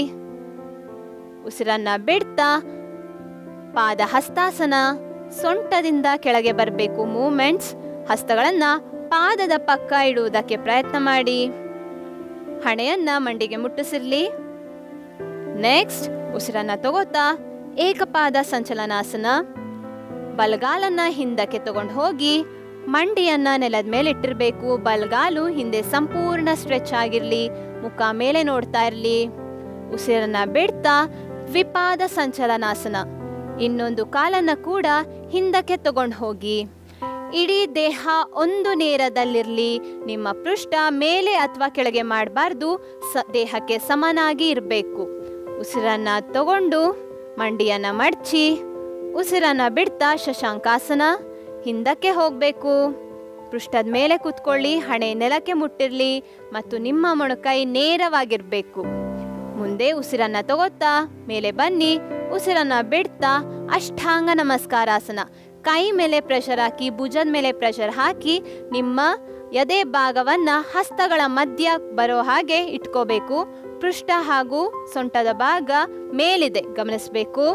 ಉಸಿರನ್ನ ಬಿಡ್ತಾ ಪಾದ ಹಸ್ತಾಸನ ಸೊಂಟದಿಂದ ಕೆಳಗೆ ಬರಬೇಕು ಮೂಮೆಂಟ್ಸ್ ಹಸ್ತಗಳನ್ನ ಪಾದದ ಪಕ್ಕ ಇಡುವುದಕ್ಕೆ ಪ್ರಯತ್ನ ಮಾಡಿ ಹಣೆಯನ್ನ ಮಂಡಿಗೆ ಮುಟ್ಟಿಸಿರ್ಲಿ ನೆಕ್ಸ್ಟ್ ಉಸಿರನ್ನ ತಗೋತಾ ಏಕಪಾದ ಸಂಚಲನಾಸನ ಬಲಗಾಲನ್ನ ಹಿಂದಕ್ಕೆ ತಗೊಂಡು ಹೋಗಿ ಮಂಡಿಯನ್ನ ನೆಲದ ಮೇಲೆ ಇಟ್ಟಿರ್ಬೇಕು ಬಲಗಾಲು ಹಿಂದೆ ಸಂಪೂರ್ಣ ಸ್ಟ್ರೆಚ್ ಆಗಿರ್ಲಿ ಮುಖ ಮೇಲೆ ನೋಡ್ತಾ ಇರ್ಲಿ ಉಸಿರನ್ನ ಬಿಡ್ತಾ ದ್ವಿಪಾದ ಸಂಚಲನಾಸನ ಇನ್ನೊಂದು ಕಾಲನ್ನ ಕೂಡ ಹಿಂದಕ್ಕೆ ತಗೊಂಡು ಹೋಗಿ ಇಡೀ ದೇಹ ಒಂದು ನೇರದಲ್ಲಿರಲಿ ನಿಮ್ಮ ಪೃಷ್ಠ ಮೇಲೆ ಅಥವಾ ಕೆಳಗೆ ಮಾಡಬಾರ್ದು ಸ ದೇಹಕ್ಕೆ ಸಮನಾಗಿ ಇರಬೇಕು ಉಸಿರನ್ನ ತಗೊಂಡು ಮಂಡಿಯನ್ನ ಮಡ್ಚಿ ಉಸಿರನ್ನ ಬಿಡ್ತಾ ಶಶಾಂಕಾಸನ ಹಿಂದಕ್ಕೆ ಹೋಗಬೇಕು ಪೃಷ್ಠದ ಮೇಲೆ ಕೂತ್ಕೊಳ್ಳಿ ಹಣೆ ನೆಲಕ್ಕೆ ಮುಟ್ಟಿರ್ಲಿ ಮತ್ತು ನಿಮ್ಮ ಮೊಣಕೈ ನೇರವಾಗಿರಬೇಕು ಮುಂದೆ ಉಸಿರನ್ನ ತಗೋತಾ ಮೇಲೆ ಬನ್ನಿ ಉಸಿರನ್ನ ಬಿಡ್ತಾ ಅಷ್ಟಾಂಗ ನಮಸ್ಕಾರಾಸನ ಕೈ ಮೇಲೆ ಪ್ರೆಷರ್ ಹಾಕಿ ಭುಜದ ಮೇಲೆ ಪ್ರೆಷರ್ ಹಾಕಿ ನಿಮ್ಮ ಎದೆ ಭಾಗವನ್ನ ಹಸ್ತಗಳ ಮಧ್ಯ ಬರೋ ಹಾಗೆ ಇಟ್ಕೋಬೇಕು ಪೃಷ್ಠ ಹಾಗೂ ಸೊಂಟದ ಭಾಗ ಮೇಲಿದೆ ಗಮನಿಸಬೇಕು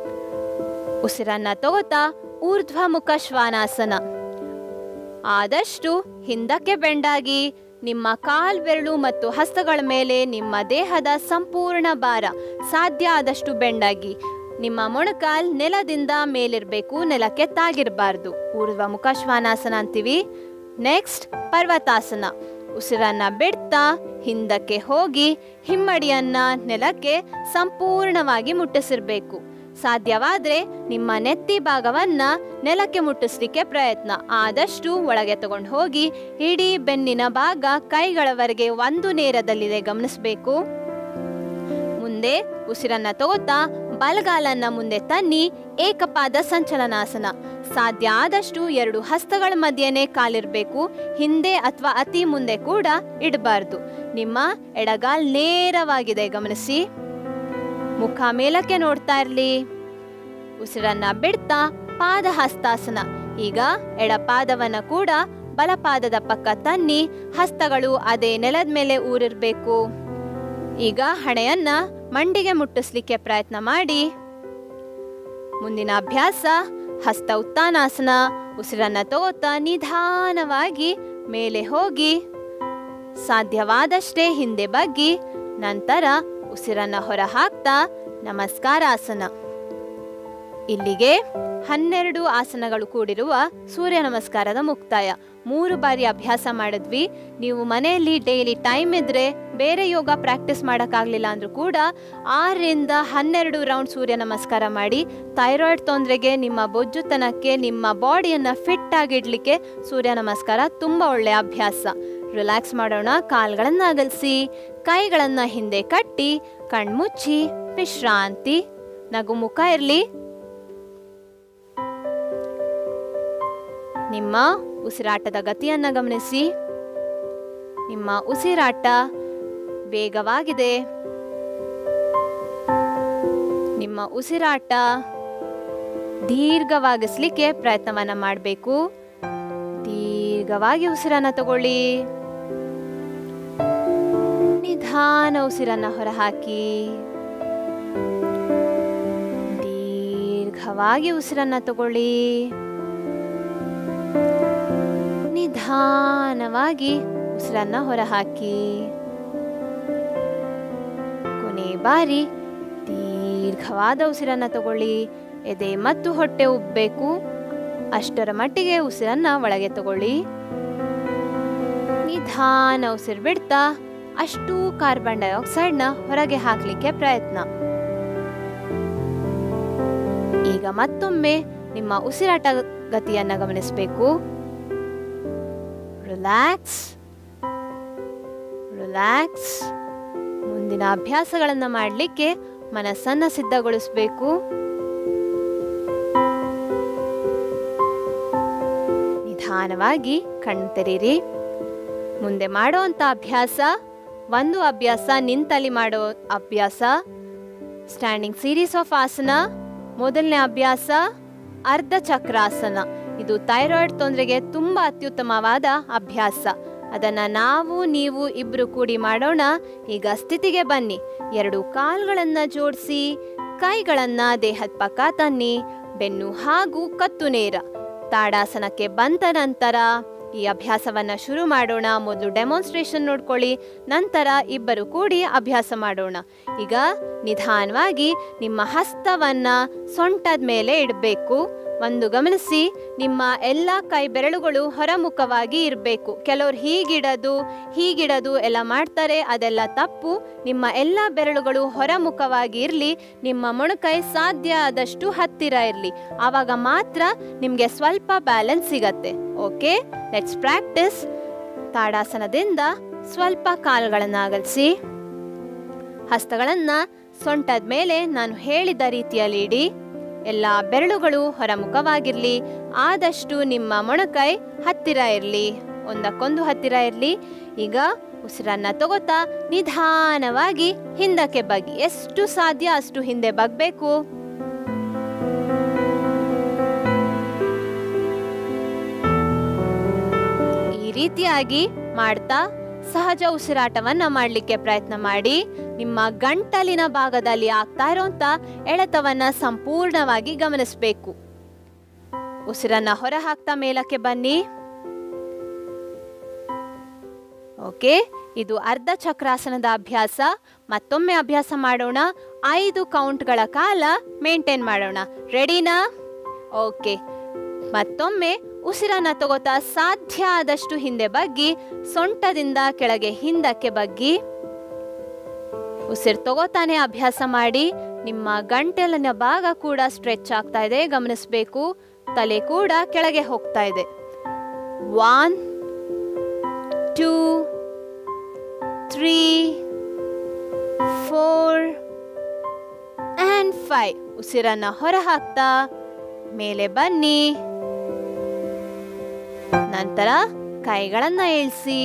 ಉಸಿರನ್ನ ತಗೋತಾ ಊರ್ಧ್ವಮುಖ ಶ್ವಾನಾಸನ ಆದಷ್ಟು ಹಿಂದಕ್ಕೆ ಬೆಂಡಾಗಿ ನಿಮ್ಮ ಕಾಲ್ಬೆರಳು ಮತ್ತು ಹಸ್ತಗಳ ಮೇಲೆ ನಿಮ್ಮ ದೇಹದ ಸಂಪೂರ್ಣ ಭಾರ ಸಾಧ್ಯ ಆದಷ್ಟು ಬೆಂಡಾಗಿ ನಿಮ್ಮ ಮೊಣಕಾಲ್ ನೆಲದಿಂದ ಮೇಲಿರಬೇಕು ನೆಲಕ್ಕೆ ತಾಗಿರಬಾರ್ದು ಊರ್ಧ್ವ ಮುಖ ಶ್ವಾನಾಸನ ಅಂತೀವಿ ನೆಕ್ಸ್ಟ್ ಪರ್ವತಾಸನ ಉಸಿರನ್ನ ಬಿಡ್ತಾ ಹಿಂದಕ್ಕೆ ಹೋಗಿ ಹಿಮ್ಮಡಿಯನ್ನ ನೆಲಕ್ಕೆ ಸಂಪೂರ್ಣವಾಗಿ ಮುಟ್ಟಿಸಿರ್ಬೇಕು ಸಾಧ್ಯವಾದ್ರೆ ನಿಮ್ಮ ನೆತ್ತಿ ಭಾಗವನ್ನ ನೆಲಕ್ಕೆ ಮುಟ್ಟಿಸ್ಲಿಕ್ಕೆ ಪ್ರಯತ್ನ ಆದಷ್ಟು ಒಳಗೆ ತಗೊಂಡು ಹೋಗಿ ಇಡೀ ಬೆನ್ನಿನ ಭಾಗ ಕೈಗಳವರೆಗೆ ಒಂದು ನೇರದಲ್ಲಿದೆ ಗಮನಿಸಬೇಕು ಮುಂದೆ ಉಸಿರನ್ನ ತಗೋತಾ ಬಲಗಾಲನ್ನ ಮುಂದೆ ತನ್ನಿ ಏಕಪಾದ ಸಂಚಲನಾಸನ ಸಾಧ್ಯ ಆದಷ್ಟು ಎರಡು ಹಸ್ತಗಳ ಮಧ್ಯೆನೇ ಕಾಲಿರ್ಬೇಕು ಹಿಂದೆ ಅಥವಾ ಅತಿ ಮುಂದೆ ಕೂಡ ಇಡಬಾರ್ದು ನಿಮ್ಮ ಎಡಗಾಲ್ ನೇರವಾಗಿದೆ ಗಮನಿಸಿ ಮುಖ ಮೇಲಕ್ಕೆ ನೋಡ್ತಾ ಇರ್ಲಿ ಉಸಿರನ್ನ ಬಿಡ್ತಾ ಪಾದ ಹಸ್ತಾಸನ ಈಗ ಎಡಪಾದವನ್ನ ಕೂಡ ಬಲಪಾದದ ಪಕ್ಕ ತನ್ನಿ ಹಸ್ತಗಳು ಅದೇ ನೆಲದ ಮೇಲೆ ಊರಿರ್ಬೇಕು ಈಗ ಹಣೆಯನ್ನ ಮಂಡಿಗೆ ಮುಟ್ಟಿಸ್ಲಿಕ್ಕೆ ಪ್ರಯತ್ನ ಮಾಡಿ ಮುಂದಿನ ಅಭ್ಯಾಸ ಹಸ್ತ ಉತ್ತಾನಾಸನ ಉಸಿರನ್ನ ತಗೋತಾ ನಿಧಾನವಾಗಿ ಮೇಲೆ ಹೋಗಿ ಸಾಧ್ಯವಾದಷ್ಟೇ ಹಿಂದೆ ಬಗ್ಗಿ ನಂತರ ಉಸಿರನ್ನ ಹೊರ ಹಾಕ್ತಾ ನಮಸ್ಕಾರಾಸನ ಇಲ್ಲಿಗೆ ಹನ್ನೆರಡು ಆಸನಗಳು ಕೂಡಿರುವ ಸೂರ್ಯ ನಮಸ್ಕಾರದ ಮುಕ್ತಾಯ ಮೂರು ಬಾರಿ ಅಭ್ಯಾಸ ಮಾಡಿದ್ವಿ ನೀವು ಮನೆಯಲ್ಲಿ ಡೈಲಿ ಟೈಮ್ ಇದ್ರೆ ಬೇರೆ ಯೋಗ ಪ್ರಾಕ್ಟೀಸ್ ಮಾಡೋಕ್ಕಾಗಲಿಲ್ಲ ಅಂದ್ರೂ ಕೂಡ ಆರರಿಂದ ಹನ್ನೆರಡು ರೌಂಡ್ ಸೂರ್ಯ ನಮಸ್ಕಾರ ಮಾಡಿ ಥೈರಾಯ್ಡ್ ತೊಂದರೆಗೆ ನಿಮ್ಮ ಬೊಜ್ಜುತನಕ್ಕೆ ನಿಮ್ಮ ಬಾಡಿಯನ್ನು ಫಿಟ್ ಆಗಿಡ್ಲಿಕ್ಕೆ ಸೂರ್ಯ ನಮಸ್ಕಾರ ತುಂಬ ಒಳ್ಳೆಯ ಅಭ್ಯಾಸ ರಿಲ್ಯಾಕ್ಸ್ ಮಾಡೋಣ ಕಾಲ್ಗಳನ್ನು ಅಗಲಿಸಿ ಕೈಗಳನ್ನು ಹಿಂದೆ ಕಟ್ಟಿ ಕಣ್ಮುಚ್ಚಿ ವಿಶ್ರಾಂತಿ ನಗು ಮುಖ ಇರಲಿ ನಿಮ್ಮ ಉಸಿರಾಟದ ಗತಿಯನ್ನ ಗಮನಿಸಿ ನಿಮ್ಮ ಉಸಿರಾಟ ವೇಗವಾಗಿದೆ ನಿಮ್ಮ ಉಸಿರಾಟ ದೀರ್ಘವಾಗಿಸ್ಲಿಕ್ಕೆ ಪ್ರಯತ್ನವನ್ನ ಮಾಡಬೇಕು ದೀರ್ಘವಾಗಿ ಉಸಿರನ್ನ ತಗೊಳ್ಳಿ ನಿಧಾನ ಉಸಿರನ್ನ ಹೊರಹಾಕಿ ದೀರ್ಘವಾಗಿ ಉಸಿರನ್ನ ತಗೊಳ್ಳಿ ನಿಧಾನವಾಗಿ ಉಸಿರನ್ನ ಹೊರಹಾಕಿ ಕೊನೆ ಬಾರಿ ದೀರ್ಘವಾದ ಉಸಿರನ್ನ ತಗೊಳ್ಳಿ ಎದೆ ಮತ್ತು ಹೊಟ್ಟೆ ಉಬ್ಬಬೇಕು ಅಷ್ಟರ ಮಟ್ಟಿಗೆ ಉಸಿರನ್ನ ಒಳಗೆ ತಗೊಳ್ಳಿ ನಿಧಾನ ಉಸಿರು ಬಿಡ್ತಾ ಅಷ್ಟು ಕಾರ್ಬನ್ ಡೈಆಕ್ಸೈಡ್ನ ಹೊರಗೆ ಹಾಕ್ಲಿಕ್ಕೆ ಪ್ರಯತ್ನ ಈಗ ಮತ್ತೊಮ್ಮೆ ನಿಮ್ಮ ಉಸಿರಾಟ ಗತಿಯನ್ನ ಗಮನಿಸಬೇಕು ರಿಲ್ಯಾಕ್ಸ್ ರಿಲ್ಯಾಕ್ಸ್ ಮುಂದಿನ ಅಭ್ಯಾಸಗಳನ್ನು ಮಾಡಲಿಕ್ಕೆ ಮನಸ್ಸನ್ನು ಸಿದ್ಧಗೊಳಿಸಬೇಕು ನಿಧಾನವಾಗಿ ಕಣ್ಣು ತೆರೀರಿ ಮುಂದೆ ಮಾಡುವಂಥ ಅಭ್ಯಾಸ ಒಂದು ಅಭ್ಯಾಸ ನಿಂತಲ್ಲಿ ಮಾಡೋ ಅಭ್ಯಾಸ ಸ್ಟ್ಯಾಂಡಿಂಗ್ ಸೀರೀಸ್ ಆಫ್ ಆಸನ ಮೊದಲನೇ ಅಭ್ಯಾಸ ಅರ್ಧ ಚಕ್ರಾಸನ ಇದು ಥೈರಾಯ್ಡ್ ತೊಂದರೆಗೆ ತುಂಬ ಅತ್ಯುತ್ತಮವಾದ ಅಭ್ಯಾಸ ಅದನ್ನು ನಾವು ನೀವು ಇಬ್ಬರು ಕೂಡಿ ಮಾಡೋಣ ಈಗ ಸ್ಥಿತಿಗೆ ಬನ್ನಿ ಎರಡು ಕಾಲ್ಗಳನ್ನು ಜೋಡಿಸಿ ಕೈಗಳನ್ನು ದೇಹದ ಪಕ್ಕ ತನ್ನಿ ಬೆನ್ನು ಹಾಗೂ ಕತ್ತು ನೇರ ತಾಡಾಸನಕ್ಕೆ ಬಂದ ನಂತರ ಈ ಅಭ್ಯಾಸವನ್ನ ಶುರು ಮಾಡೋಣ ಮೊದಲು ಡೆಮಾನ್ಸ್ಟ್ರೇಷನ್ ನೋಡ್ಕೊಳ್ಳಿ ನಂತರ ಇಬ್ಬರು ಕೂಡಿ ಅಭ್ಯಾಸ ಮಾಡೋಣ ಈಗ ನಿಧಾನವಾಗಿ ನಿಮ್ಮ ಹಸ್ತವನ್ನ ಸೊಂಟದ ಮೇಲೆ ಇಡಬೇಕು ಒಂದು ಗಮನಿಸಿ ನಿಮ್ಮ ಎಲ್ಲ ಕೈ ಬೆರಳುಗಳು ಹೊರಮುಖವಾಗಿ ಇರಬೇಕು ಕೆಲವರು ಹೀಗಿಡೋದು ಹೀಗಿಡೋದು ಎಲ್ಲ ಮಾಡ್ತಾರೆ ಅದೆಲ್ಲ ತಪ್ಪು ನಿಮ್ಮ ಎಲ್ಲ ಬೆರಳುಗಳು ಹೊರಮುಖವಾಗಿ ಇರಲಿ ನಿಮ್ಮ ಮೊಣಕೈ ಸಾಧ್ಯ ಆದಷ್ಟು ಹತ್ತಿರ ಇರಲಿ ಆವಾಗ ಮಾತ್ರ ನಿಮಗೆ ಸ್ವಲ್ಪ ಬ್ಯಾಲೆನ್ಸ್ ಸಿಗತ್ತೆ ಓಕೆ ಲೆಟ್ಸ್ ಪ್ರಾಕ್ಟಿಸ್ ತಾಡಾಸನದಿಂದ ಸ್ವಲ್ಪ ಕಾಲುಗಳನ್ನು ಅಗಲಿಸಿ ಹಸ್ತಗಳನ್ನು ಸೊಂಟದ ಮೇಲೆ ನಾನು ಹೇಳಿದ ರೀತಿಯಲ್ಲಿ ಇಡಿ ಎಲ್ಲ ಬೆರಳುಗಳು ಹೊರಮುಖವಾಗಿರಲಿ ಆದಷ್ಟು ನಿಮ್ಮ ಮೊಣಕೈ ಹತ್ತಿರ ಇರಲಿ ಒಂದಕ್ಕೊಂದು ಹತ್ತಿರ ಇರಲಿ ಈಗ ಉಸಿರನ್ನ ತಗೋತಾ ನಿಧಾನವಾಗಿ ಹಿಂದಕ್ಕೆ ಬಗ್ಗಿ ಎಷ್ಟು ಸಾಧ್ಯ ಅಷ್ಟು ಹಿಂದೆ ಬಗ್ಬೇಕು ಈ ರೀತಿಯಾಗಿ ಮಾಡ್ತಾ ಸಹಜ ಉಸಿರಾಟವನ್ನ ಮಾಡಲಿಕ್ಕೆ ಪ್ರಯತ್ನ ಮಾಡಿ ನಿಮ್ಮ ಗಂಟಲಿನ ಭಾಗದಲ್ಲಿ ಆಗ್ತಾ ಇರೋಂಥ ಎಳೆತವನ್ನ ಸಂಪೂರ್ಣವಾಗಿ ಗಮನಿಸಬೇಕು ಉಸಿರನ್ನ ಹೊರ ಹಾಕ್ತಾ ಮೇಲಕ್ಕೆ ಬನ್ನಿ ಓಕೆ ಇದು ಅರ್ಧ ಚಕ್ರಾಸನದ ಅಭ್ಯಾಸ ಮತ್ತೊಮ್ಮೆ ಅಭ್ಯಾಸ ಮಾಡೋಣ ಐದು ಕೌಂಟ್ಗಳ ಕಾಲ ಮೇಂಟೈನ್ ಮಾಡೋಣ ರೆಡಿನಾ ಓಕೆ ಮತ್ತೊಮ್ಮೆ ಉಸಿರನ್ನ ತಗೋತಾ ಸಾಧ್ಯ ಆದಷ್ಟು ಹಿಂದೆ ಬಗ್ಗಿ ಸೊಂಟದಿಂದ ಕೆಳಗೆ ಹಿಂದಕ್ಕೆ ಬಗ್ಗಿ ಉಸಿರು ತಗೋತಾನೆ ಅಭ್ಯಾಸ ಮಾಡಿ ನಿಮ್ಮ ಗಂಟಲಿನ ಭಾಗ ಕೂಡ ಸ್ಟ್ರೆಚ್ ಆಗ್ತಾ ಇದೆ ಗಮನಿಸಬೇಕು ತಲೆ ಕೂಡ ಕೆಳಗೆ ಹೋಗ್ತಾ ಇದೆ one two three four and five ಉಸಿರನ್ನ ಹೊರ ಹಾಕ್ತಾ ಮೇಲೆ ಬನ್ನಿ ನಂತರ ಕೈಗಳನ್ನ ಇಳಿಸಿ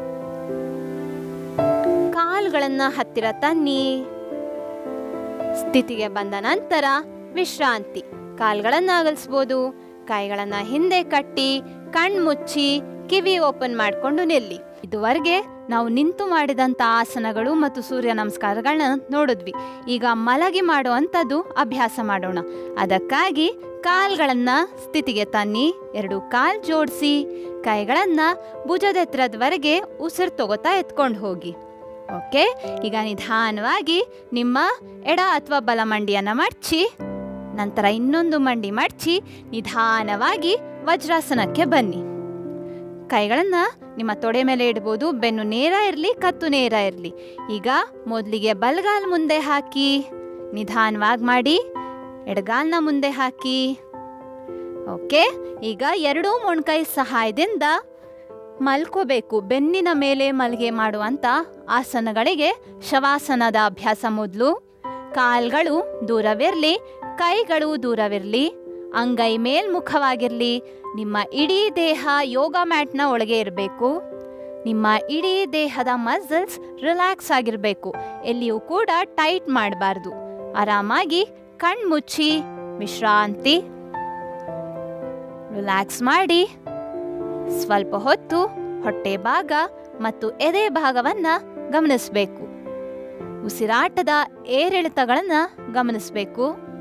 ಕಾಲ್ಗಳನ್ನ ಹತ್ತಿರ ತನ್ನಿ ಸ್ಥಿತಿಗೆ ಬಂದ ನಂತರ ವಿಶ್ರಾಂತಿ ಕಾಲ್ಗಳನ್ನ ಅಗಲಿಸ್ಬೋದು ಕೈಗಳನ್ನ ಹಿಂದೆ ಕಟ್ಟಿ ಕಣ್ ಮುಚ್ಚಿ ಕಿವಿ ಓಪನ್ ಮಾಡಿಕೊಂಡು ನಿಲ್ಲಿ ಇದುವರೆಗೆ ನಾವು ನಿಂತು ಮಾಡಿದಂಥ ಆಸನಗಳು ಮತ್ತು ಸೂರ್ಯ ನಮಸ್ಕಾರಗಳನ್ನ ನೋಡಿದ್ವಿ ಈಗ ಮಲಗಿ ಮಾಡುವಂಥದ್ದು ಅಭ್ಯಾಸ ಮಾಡೋಣ ಅದಕ್ಕಾಗಿ ಕಾಲ್ಗಳನ್ನ ಸ್ಥಿತಿಗೆ ತನ್ನಿ ಎರಡು ಕಾಲ್ ಜೋಡಿಸಿ ಕೈಗಳನ್ನ ಭುಜದ ಎತ್ತರದವರೆಗೆ ಉಸಿರು ತಗೋತಾ ಎತ್ಕೊಂಡು ಹೋಗಿ ಓಕೆ ಈಗ ನಿಧಾನವಾಗಿ ನಿಮ್ಮ ಎಡ ಅಥವಾ ಬಲ ಮಂಡಿಯನ್ನು ಮಡಚಿ ನಂತರ ಇನ್ನೊಂದು ಮಂಡಿ ಮಡಚಿ ನಿಧಾನವಾಗಿ ವಜ್ರಾಸನಕ್ಕೆ ಬನ್ನಿ ಕೈಗಳನ್ನು ನಿಮ್ಮ ತೊಡೆ ಮೇಲೆ ಇಡ್ಬೋದು ಬೆನ್ನು ನೇರ ಇರಲಿ ಕತ್ತು ನೇರ ಇರಲಿ ಈಗ ಮೊದಲಿಗೆ ಬಲ್ಗಾಲ್ ಮುಂದೆ ಹಾಕಿ ನಿಧಾನವಾಗಿ ಮಾಡಿ ಎಡಗಾಲ್ನ ಮುಂದೆ ಹಾಕಿ ಓಕೆ ಈಗ ಎರಡೂ ಮೊಣ್ಕೈ ಸಹಾಯದಿಂದ ಮಲ್ಕೋಬೇಕು ಬೆನ್ನಿನ ಮೇಲೆ ಮಲ್ಗೆ ಮಾಡುವಂಥ ಆಸನಗಳಿಗೆ ಶವಾಸನದ ಅಭ್ಯಾಸ ಮೊದಲು ಕಾಲ್ಗಳು ದೂರವಿರಲಿ ಕೈಗಳು ದೂರವಿರಲಿ ಅಂಗೈ ಮೇಲ್ಮುಖವಾಗಿರಲಿ ನಿಮ್ಮ ಇಡೀ ದೇಹ ಯೋಗ ಮ್ಯಾಟ್ನ ಒಳಗೆ ಇರಬೇಕು ನಿಮ್ಮ ಇಡೀ ದೇಹದ ಮಸಲ್ಸ್ ರಿಲ್ಯಾಕ್ಸ್ ಆಗಿರಬೇಕು ಎಲ್ಲಿಯೂ ಕೂಡ ಟೈಟ್ ಮಾಡಬಾರ್ದು ಆರಾಮಾಗಿ ಕಣ್ಮುಚ್ಚಿ ವಿಶ್ರಾಂತಿ ರಿಲ್ಯಾಕ್ಸ್ ಮಾಡಿ ಸ್ವಲ್ಪ ಹೊತ್ತು ಹೊಟ್ಟೆ ಭಾಗ ಮತ್ತು ಎದೆ ಭಾಗವನ್ನು ಗಮನಿಸಬೇಕು ಉಸಿರಾಟದ ಏರಿಳಿತಗಳನ್ನು ಗಮನಿಸಬೇಕು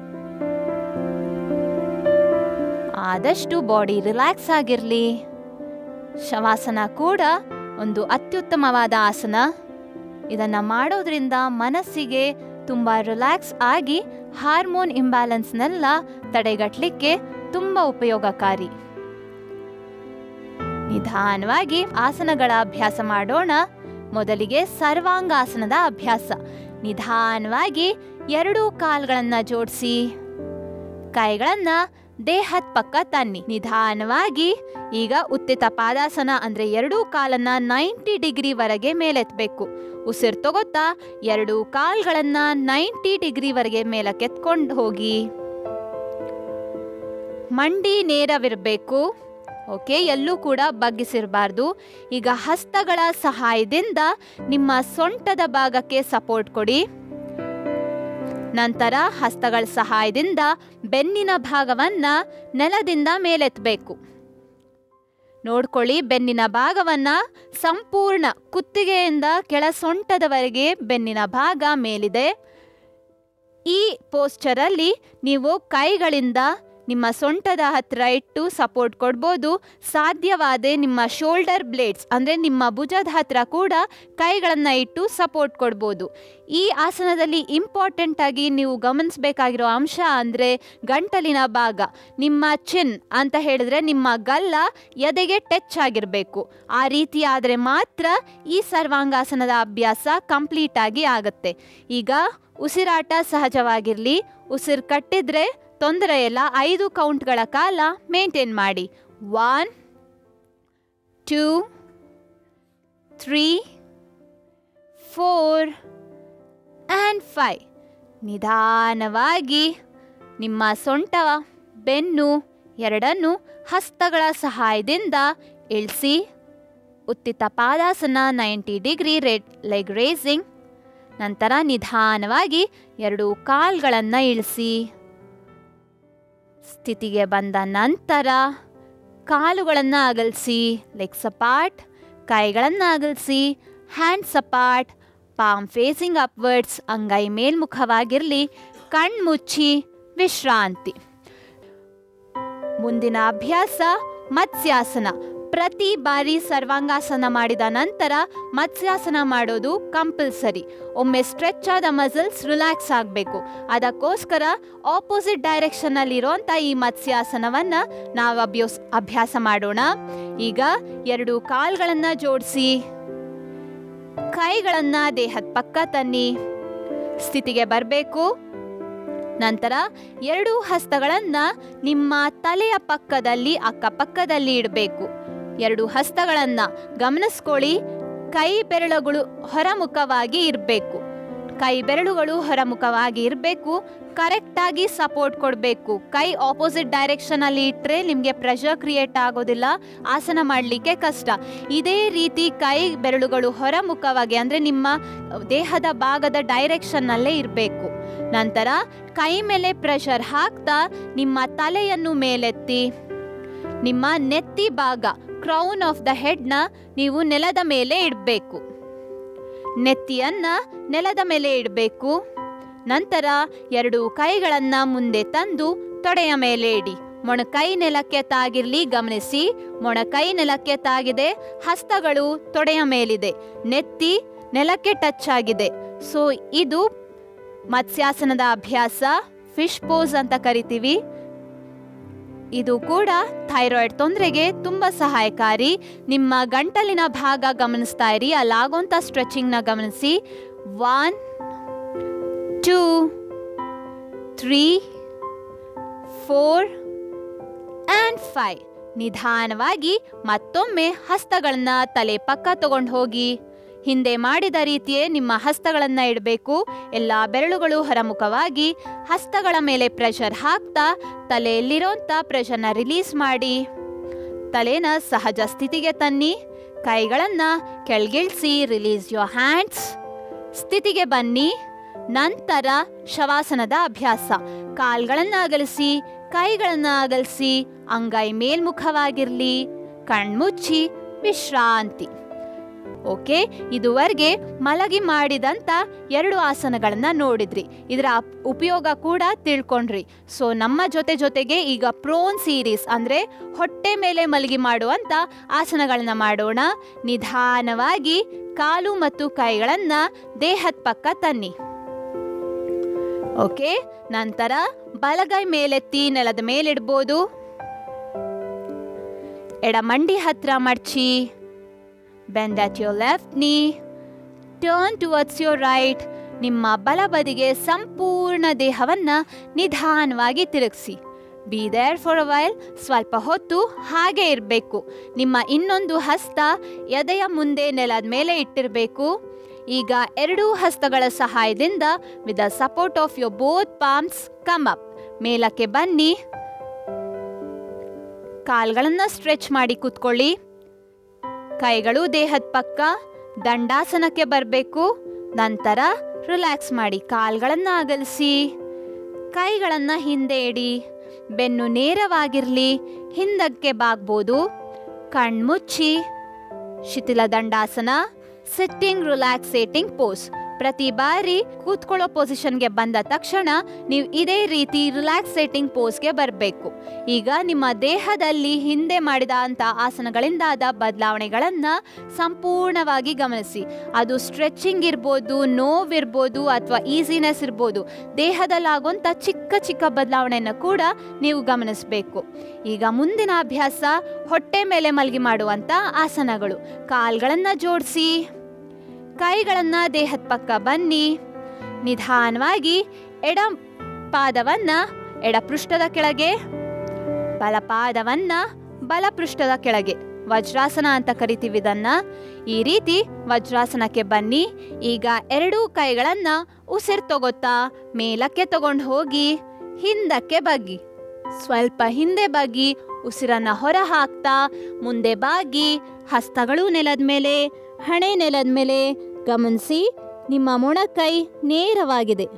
ಆದಷ್ಟು ಬಾಡಿ ರಿಲ್ಯಾಕ್ಸ್ ಆಗಿರಲಿ ಶವಾಸನ ಕೂಡ ಒಂದು ಅತ್ಯುತ್ತಮವಾದ ಆಸನ ಇದನ್ನು ಮಾಡೋದ್ರಿಂದ ಮನಸ್ಸಿಗೆ ತುಂಬ ರಿಲ್ಯಾಕ್ಸ್ ಆಗಿ ಹಾರ್ಮೋನ್ ಇಂಬ್ಯಾಲೆನ್ಸ್ನೆಲ್ಲ ತಡೆಗಟ್ಟಲಿಕ್ಕೆ ತುಂಬ ಉಪಯೋಗಕಾರಿ ನಿಧಾನವಾಗಿ ಆಸನಗಳ ಅಭ್ಯಾಸ ಮಾಡೋಣ ಮೊದಲಿಗೆ ಸರ್ವಾಂಗಾಸನದ ಅಭ್ಯಾಸ ನಿಧಾನವಾಗಿ ಎರಡೂ ಕಾಲ್ಗಳನ್ನು ಜೋಡಿಸಿ ಕೈಗಳನ್ನು ದೇಹದ ಪಕ್ಕ ತನ್ನಿ ನಿಧಾನವಾಗಿ ಈಗ ಉತ್ತಿತ ಪಾದಾಸನ ಅಂದ್ರೆ ಎರಡೂ ಕಾಲನ್ನ ನೈಂಟಿ ಡಿಗ್ರಿವರೆಗೆ ಮೇಲೆತ್ತಬೇಕು ಉಸಿರು ತಗೋತಾ ಎರಡೂ ಕಾಲ್ಗಳನ್ನ ನೈಂಟಿ ಡಿಗ್ರಿವರೆಗೆ ಮೇಲಕ್ಕೆತ್ಕೊಂಡು ಹೋಗಿ ಮಂಡಿ ನೇರವಿರಬೇಕು ಓಕೆ ಎಲ್ಲೂ ಕೂಡ ಬಗ್ಗಿಸಿರಬಾರ್ದು ಈಗ ಹಸ್ತಗಳ ಸಹಾಯದಿಂದ ನಿಮ್ಮ ಸೊಂಟದ ಭಾಗಕ್ಕೆ ಸಪೋರ್ಟ್ ಕೊಡಿ ನಂತರ ಹಸ್ತಗಳ ಸಹಾಯದಿಂದ ಬೆನ್ನಿನ ಭಾಗವನ್ನ ನೆಲದಿಂದ ಮೇಲೆತ್ತಬೇಕು ನೋಡ್ಕೊಳ್ಳಿ ಬೆನ್ನಿನ ಭಾಗವನ್ನ ಸಂಪೂರ್ಣ ಕುತ್ತಿಗೆಯಿಂದ ಕೆಳ ಸೊಂಟದವರೆಗೆ ಬೆನ್ನಿನ ಭಾಗ ಮೇಲಿದೆ ಈ ಪೋಸ್ಚರಲ್ಲಿ ನೀವು ಕೈಗಳಿಂದ ನಿಮ್ಮ ಸೊಂಟದ ಹತ್ರ ಇಟ್ಟು ಸಪೋರ್ಟ್ ಕೊಡ್ಬೋದು ಸಾಧ್ಯವಾದರೆ ನಿಮ್ಮ ಶೋಲ್ಡರ್ ಬ್ಲೇಡ್ಸ್ ಅಂದರೆ ನಿಮ್ಮ ಭುಜದ ಹತ್ರ ಕೂಡ ಕೈಗಳನ್ನು ಇಟ್ಟು ಸಪೋರ್ಟ್ ಕೊಡ್ಬೋದು ಈ ಆಸನದಲ್ಲಿ ಇಂಪಾರ್ಟೆಂಟ್ ಆಗಿ ನೀವು ಗಮನಿಸಬೇಕಾಗಿರೋ ಅಂಶ ಅಂದರೆ ಗಂಟಲಿನ ಭಾಗ ನಿಮ್ಮ ಚಿನ್ ಅಂತ ಹೇಳಿದ್ರೆ ನಿಮ್ಮ ಗಲ್ಲ ಎದೆಗೆ ಟಚ್ ಆಗಿರಬೇಕು ಆ ರೀತಿ ಆದರೆ ಮಾತ್ರ ಈ ಸರ್ವಾಂಗಾಸನದ ಅಭ್ಯಾಸ ಕಂಪ್ಲೀಟ್ ಆಗಿ ಆಗುತ್ತೆ ಈಗ ಉಸಿರಾಟ ಸಹಜವಾಗಿರಲಿ ಉಸಿರು ಕಟ್ಟಿದ್ರೆ ತೊಂದರೆ ಇಲ್ಲ ಐದು ಕೌಂಟ್ಗಳ ಕಾಲ ಮೇಂಟೈನ್ ಮಾಡಿ one two three four and five ನಿಧಾನವಾಗಿ ನಿಮ್ಮ ಸೊಂಟ ಬೆನ್ನು ಎರಡನ್ನು ಹಸ್ತಗಳ ಸಹಾಯದಿಂದ ಇಳಿಸಿ Uttita Padasana ninety degree red leg raising ನಂತರ ನಿಧಾನವಾಗಿ ಎರಡು ಕಾಲ್ಗಳನ್ನು ಇಳಿಸಿ ಸ್ಥಿತಿಗೆ ಬಂದ ನಂತರ ಕಾಲುಗಳನ್ನು ಅಗಲಿಸಿ ಲೆಗ್ ಸಪಾಟ್ ಕೈಗಳನ್ನು ಅಗಲಿಸಿ ಹ್ಯಾಂಡ್ ಸಪಾಟ್ ಪಾಮ್ ಫೇಸಿಂಗ್ ಅಪ್ವರ್ಡ್ಸ್ ಅಂಗೈ ಮೇಲ್ಮುಖವಾಗಿರಲಿ ಕಣ್ಮುಚ್ಚಿ ವಿಶ್ರಾಂತಿ ಮುಂದಿನ ಅಭ್ಯಾಸ ಮತ್ಸ್ಯಾಸನ ಪ್ರತಿ ಬಾರಿ ಸರ್ವಾಂಗಾಸನ ಮಾಡಿದ ನಂತರ ಮತ್ಸ್ಯಾಸನ ಮಾಡೋದು ಕಂಪಲ್ಸರಿ ಒಮ್ಮೆ ಸ್ಟ್ರೆಚ್ ಆದ ಮಸಲ್ಸ್ ರಿಲ್ಯಾಕ್ಸ್ ಆಗಬೇಕು ಅದಕ್ಕೋಸ್ಕರ ಆಪೋಸಿಟ್ ಡೈರೆಕ್ಷನ್ನಲ್ಲಿರೋಂಥ ಈ ಮತ್ಸ್ಯಾಸನವನ್ನು ನಾವು ಅಭ್ಯಾಸ ಅಭ್ಯಾಸ ಮಾಡೋಣ ಈಗ ಎರಡು ಕಾಲ್ಗಳನ್ನು ಜೋಡಿಸಿ ಕೈಗಳನ್ನು ದೇಹದ ಪಕ್ಕ ತನ್ನಿ ಸ್ಥಿತಿಗೆ ಬರಬೇಕು ನಂತರ ಎರಡು ಹಸ್ತಗಳನ್ನು ನಿಮ್ಮ ತಲೆಯ ಪಕ್ಕದಲ್ಲಿ ಅಕ್ಕಪಕ್ಕದಲ್ಲಿ ಇಡಬೇಕು ಎರಡು ಹಸ್ತಗಳನ್ನು ಗಮನಿಸ್ಕೊಳ್ಳಿ ಕೈ ಬೆರಳುಗಳು ಹೊರಮುಖವಾಗಿ ಇರಬೇಕು ಕೈ ಬೆರಳುಗಳು ಹೊರಮುಖವಾಗಿ ಇರಬೇಕು ಕರೆಕ್ಟಾಗಿ ಸಪೋರ್ಟ್ ಕೊಡಬೇಕು ಕೈ ಆಪೋಸಿಟ್ ಡೈರೆಕ್ಷನಲ್ಲಿ ಇಟ್ಟರೆ ನಿಮಗೆ ಪ್ರೆಷರ್ ಕ್ರಿಯೇಟ್ ಆಗೋದಿಲ್ಲ ಆಸನ ಮಾಡಲಿಕ್ಕೆ ಕಷ್ಟ ಇದೇ ರೀತಿ ಕೈ ಬೆರಳುಗಳು ಹೊರಮುಖವಾಗಿ ಅಂದರೆ ನಿಮ್ಮ ದೇಹದ ಭಾಗದ ಡೈರೆಕ್ಷನ್ನಲ್ಲೇ ಇರಬೇಕು ನಂತರ ಕೈ ಮೇಲೆ ಪ್ರೆಷರ್ ಹಾಕ್ತಾ ನಿಮ್ಮ ತಲೆಯನ್ನು ಮೇಲೆತ್ತಿ ನಿಮ್ಮ ನೆತ್ತಿ ಭಾಗ ಕ್ರೌನ್ ಆಫ್ ದ ಹೆಡ್ನ ನೀವು ನೆಲದ ಮೇಲೆ ಇಡಬೇಕು ನೆತ್ತಿಯನ್ನ ನೆಲದ ಮೇಲೆ ಇಡಬೇಕು ನಂತರ ಎರಡು ಕೈಗಳನ್ನು ಮುಂದೆ ತಂದು ತೊಡೆಯ ಮೇಲೆ ಇಡಿ ಮೊಣಕೈ ನೆಲಕ್ಕೆ ತಾಗಿರ್ಲಿ ಗಮನಿಸಿ ಮೊಣಕೈ ನೆಲಕ್ಕೆ ತಾಗಿದೆ ಹಸ್ತಗಳು ತೊಡೆಯ ಮೇಲಿದೆ ನೆತ್ತಿ ನೆಲಕ್ಕೆ ಟಚ್ ಆಗಿದೆ ಸೊ ಇದು ಮತ್ಸ್ಯಾಸನದ ಅಭ್ಯಾಸ ಫಿಶ್ ಪೋಸ್ ಅಂತ ಕರಿತೀವಿ ಇದು ಕೂಡ ಥೈರಾಯ್ಡ್ ತೊಂದರೆಗೆ ತುಂಬ ಸಹಾಯಕಾರಿ ನಿಮ್ಮ ಗಂಟಲಿನ ಭಾಗ ಗಮನಿಸ್ತಾ ಇರಿ ಅಲ್ಲಾಗೋಂಥ ಸ್ಟ್ರೆಚಿಂಗ್ನ ಗಮನಿಸಿ one two three four and five ನಿಧಾನವಾಗಿ ಮತ್ತೊಮ್ಮೆ ಹಸ್ತಗಳನ್ನ ತಲೆ ಪಕ್ಕ ತಗೊಂಡು ಹೋಗಿ ಹಿಂದೆ ಮಾಡಿದ ರೀತಿಯೇ ನಿಮ್ಮ ಹಸ್ತಗಳನ್ನು ಇಡಬೇಕು ಎಲ್ಲ ಬೆರಳುಗಳು ಹೊರಮುಖವಾಗಿ ಹಸ್ತಗಳ ಮೇಲೆ ಪ್ರೆಷರ್ ಹಾಕ್ತಾ ತಲೆಯಲ್ಲಿರೋಂಥ ಪ್ರೆಷರ್ನ ರಿಲೀಸ್ ಮಾಡಿ ತಲೆನ ಸಹಜ ಸ್ಥಿತಿಗೆ ತನ್ನಿ ಕೈಗಳನ್ನು ಕೆಳಗಿಳಿಸಿ ರಿಲೀಸ್ ಯೋರ್ ಹ್ಯಾಂಡ್ಸ್ ಸ್ಥಿತಿಗೆ ಬನ್ನಿ ನಂತರ ಶವಾಸನದ ಅಭ್ಯಾಸ ಕಾಲ್ಗಳನ್ನು ಅಗಲಿಸಿ ಕೈಗಳನ್ನು ಅಗಲಿಸಿ ಅಂಗೈ ಮೇಲ್ಮುಖವಾಗಿರಲಿ ಕಣ್ಮುಚ್ಚಿ ವಿಶ್ರಾಂತಿ ಓಕೆ ಇದುವರೆಗೆ ಮಲಗಿ ಮಾಡಿದಂಥ ಎರಡು ಆಸನಗಳನ್ನು ನೋಡಿದ್ರಿ ಇದರ ಅಪ್- ಉಪಯೋಗ ಕೂಡ ತಿಳ್ಕೊಂಡ್ರಿ ಸೊ ನಮ್ಮ ಜೊತೆ ಜೊತೆಗೆ ಈಗ ಪ್ರೋನ್ ಸೀರೀಸ್ ಅಂದರೆ ಹೊಟ್ಟೆ ಮೇಲೆ ಮಲಗಿ ಮಾಡುವಂಥ ಆಸನಗಳನ್ನ ಮಾಡೋಣ ನಿಧಾನವಾಗಿ ಕಾಲು ಮತ್ತು ಕೈಗಳನ್ನು ದೇಹದ ಪಕ್ಕ ತನ್ನಿ ಓಕೆ ನಂತರ ಬಲಗೈ ಮೇಲೆತ್ತಿ ನೆಲದ ಮೇಲಿಡ್ಬೋದು ಎಡಮಂಡಿ ಹತ್ರ ಮಡ್ಚಿ bend at your left knee turn towards your right ನಿಮ್ಮ ಬಲಬದಿಗೆ ಸಂಪೂರ್ಣ ದೇಹವನ್ನು ನಿಧಾನವಾಗಿ ತಿರುಗಿಸಿ be there for a while ಸ್ವಲ್ಪ ಹೊತ್ತು ಹಾಗೆ ಇರಬೇಕು ನಿಮ್ಮ ಇನ್ನೊಂದು ಹಸ್ತ ಎದೆಯ ಮುಂದೆ ನೆಲದ ಮೇಲೆ ಇಟ್ಟಿರಬೇಕು ಈಗ ಎರಡೂ ಹಸ್ತಗಳ ಸಹಾಯದಿಂದ with the support of your both palms come up ಮೇಲಕ್ಕೆ ಬನ್ನಿ ಕಾಲ್ಗಳನ್ನು ಸ್ಟ್ರೆಚ್ ಮಾಡಿ ಕೂತ್ಕೊಳ್ಳಿ ಕೈಗಳು ದೇಹದ ಪಕ್ಕ ದಂಡಾಸನಕ್ಕೆ ಬರಬೇಕು ನಂತರ ರಿಲ್ಯಾಕ್ಸ್ ಮಾಡಿ ಕಾಲ್ಗಳನ್ನು ಅಗಲಿಸಿ ಕೈಗಳನ್ನು ಹಿಂದೆ ಇಡಿ ಬೆನ್ನು ನೇರವಾಗಿರಲಿ ಹಿಂದಕ್ಕೆ ಬಾಗ್ಬೋದು ಕಣ್ಮುಚ್ಚಿ Shithila Dandasana sitting relaxating pose ಪ್ರತಿ ಬಾರಿ ಕೂತ್ಕೊಳ್ಳೋ ಪೊಸಿಷನ್ಗೆ ಬಂದ ತಕ್ಷಣ ನೀವು ಇದೇ ರೀತಿ ರಿಲ್ಯಾಕ್ಸೇಟಿಂಗ್ ಪೋಸ್ಗೆ ಬರಬೇಕು ಈಗ ನಿಮ್ಮ ದೇಹದಲ್ಲಿ ಹಿಂದೆ ಮಾಡಿದ ಅಂಥ ಆಸನಗಳಿಂದಾದ ಬದಲಾವಣೆಗಳನ್ನು ಸಂಪೂರ್ಣವಾಗಿ ಗಮನಿಸಿ ಅದು ಸ್ಟ್ರೆಚಿಂಗ್ ಇರ್ಬೋದು ನೋವಿರ್ಬೋದು ಅಥವಾ ಈಸಿನೆಸ್ ಇರ್ಬೋದು ದೇಹದಲ್ಲಾಗುವಂಥ ಚಿಕ್ಕ ಚಿಕ್ಕ ಬದಲಾವಣೆಯನ್ನು ಕೂಡ ನೀವು ಗಮನಿಸಬೇಕು ಈಗ ಮುಂದಿನ ಅಭ್ಯಾಸ ಹೊಟ್ಟೆ ಮೇಲೆ ಮಲಗಿ ಮಾಡುವಂಥ ಆಸನಗಳು ಕಾಲ್ಗಳನ್ನು ಜೋಡಿಸಿ ಕೈಗಳನ್ನು ದೇಹದ ಪಕ್ಕ ಬನ್ನಿ ನಿಧಾನವಾಗಿ ಎಡ ಪಾದವನ್ನ ಎಡ ಪೃಷ್ಠದ ಕೆಳಗೆ ಬಲಪಾದವನ್ನ ಬಲಪೃಷ್ಠದ ಕೆಳಗೆ ವಜ್ರಾಸನ ಅಂತ ಕರಿತೀವಿ ಇದನ್ನ ಈ ರೀತಿ ವಜ್ರಾಸನಕ್ಕೆ ಬನ್ನಿ ಈಗ ಎರಡೂ ಕೈಗಳನ್ನ ಉಸಿರು ತಗೋತಾ ಮೇಲಕ್ಕೆ ತಗೊಂಡು ಹೋಗಿ ಹಿಂದಕ್ಕೆ ಬಗ್ಗಿ ಸ್ವಲ್ಪ ಹಿಂದೆ ಬಗ್ಗಿ ಉಸಿರನ್ನ ಹೊರ ಹಾಕ್ತಾ ಮುಂದೆ ಬಾಗಿ ಹಸ್ತಗಳು ನೆಲದ ಮೇಲೆ ಹಣೆ ನೆಲದ ಮೇಲೆ ಗಮನಿಸಿ ನಿಮ್ಮ ಮೊಣಕೈ ನೇರವಾಗಿದೆ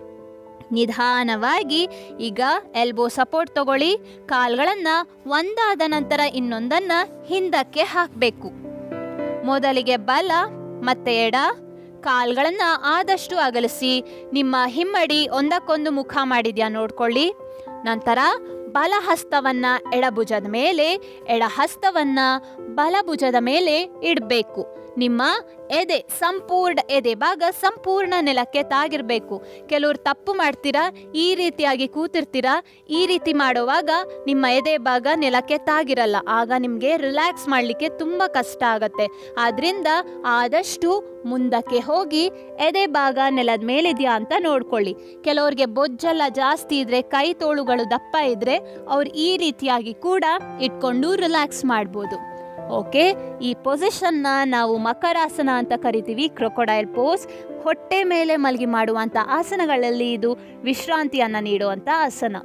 ನಿಧಾನವಾಗಿ ಈಗ ಎಲ್ಬೋ ಸಪೋರ್ಟ್ ತಗೊಳ್ಳಿ ಕಾಲ್ಗಳನ್ನು ಒಂದಾದ ನಂತರ ಇನ್ನೊಂದನ್ನ ಹಿಂದಕ್ಕೆ ಹಾಕಬೇಕು ಮೊದಲಿಗೆ ಬಲ ಮತ್ತೆ ಎಡ ಕಾಲ್ಗಳನ್ನ ಆದಷ್ಟು ಅಗಲಿಸಿ ನಿಮ್ಮ ಹಿಮ್ಮಡಿ ಒಂದಕ್ಕೊಂದು ಮುಖ ಮಾಡಿದ್ಯಾ ನೋಡ್ಕೊಳ್ಳಿ ನಂತರ ಬಲ ಹಸ್ತವನ್ನ ಎಡಭುಜದ ಮೇಲೆ ಎಡ ಹಸ್ತವನ್ನ ಬಲಭುಜದ ಮೇಲೆ ಇಡಬೇಕು ನಿಮ್ಮ ಎದೆ ಸಂಪೂರ್ಣ ಎದೆ ಭಾಗ ಸಂಪೂರ್ಣ ನೆಲಕ್ಕೆ ತಾಗಿರ್ಬೇಕು ಕೆಲವ್ರು ತಪ್ಪು ಮಾಡ್ತೀರಾ ಈ ರೀತಿಯಾಗಿ ಕೂತಿರ್ತೀರಾ ಈ ರೀತಿ ಮಾಡುವಾಗ ನಿಮ್ಮ ಎದೆ ಭಾಗ ನೆಲಕ್ಕೆ ತಾಗಿರಲ್ಲ ಆಗ ನಿಮಗೆ ರಿಲ್ಯಾಕ್ಸ್ ಮಾಡಲಿಕ್ಕೆ ತುಂಬ ಕಷ್ಟ ಆಗತ್ತೆ ಆದ್ರಿಂದ ಆದಷ್ಟು ಮುಂದಕ್ಕೆ ಹೋಗಿ ಎದೆ ಭಾಗ ನೆಲದ ಮೇಲಿದೆಯಾ ಅಂತ ನೋಡ್ಕೊಳ್ಳಿ ಕೆಲವ್ರಿಗೆ ಬೊಜ್ಜೆಲ್ಲ ಜಾಸ್ತಿ ಇದ್ರೆ ಕೈ ತೋಳುಗಳು ದಪ್ಪ ಇದ್ರೆ ಅವ್ರು ಈ ರೀತಿಯಾಗಿ ಕೂಡ ಇಟ್ಕೊಂಡು ರಿಲ್ಯಾಕ್ಸ್ ಮಾಡ್ಬೋದು ಓಕೆ ಈ ಪೊಸಿಷನ್ನ ನಾವು ಮಕರಾಸನ ಅಂತ ಕರಿತೀವಿ ಕ್ರೊಕೊಡೈಲ್ ಪೋಸ್ ಹೊಟ್ಟೆ ಮೇಲೆ ಮಲಗಿ ಮಾಡುವಂಥ ಆಸನಗಳಲ್ಲಿ ಇದು ವಿಶ್ರಾಂತಿಯನ್ನು ನೀಡುವಂಥ ಆಸನ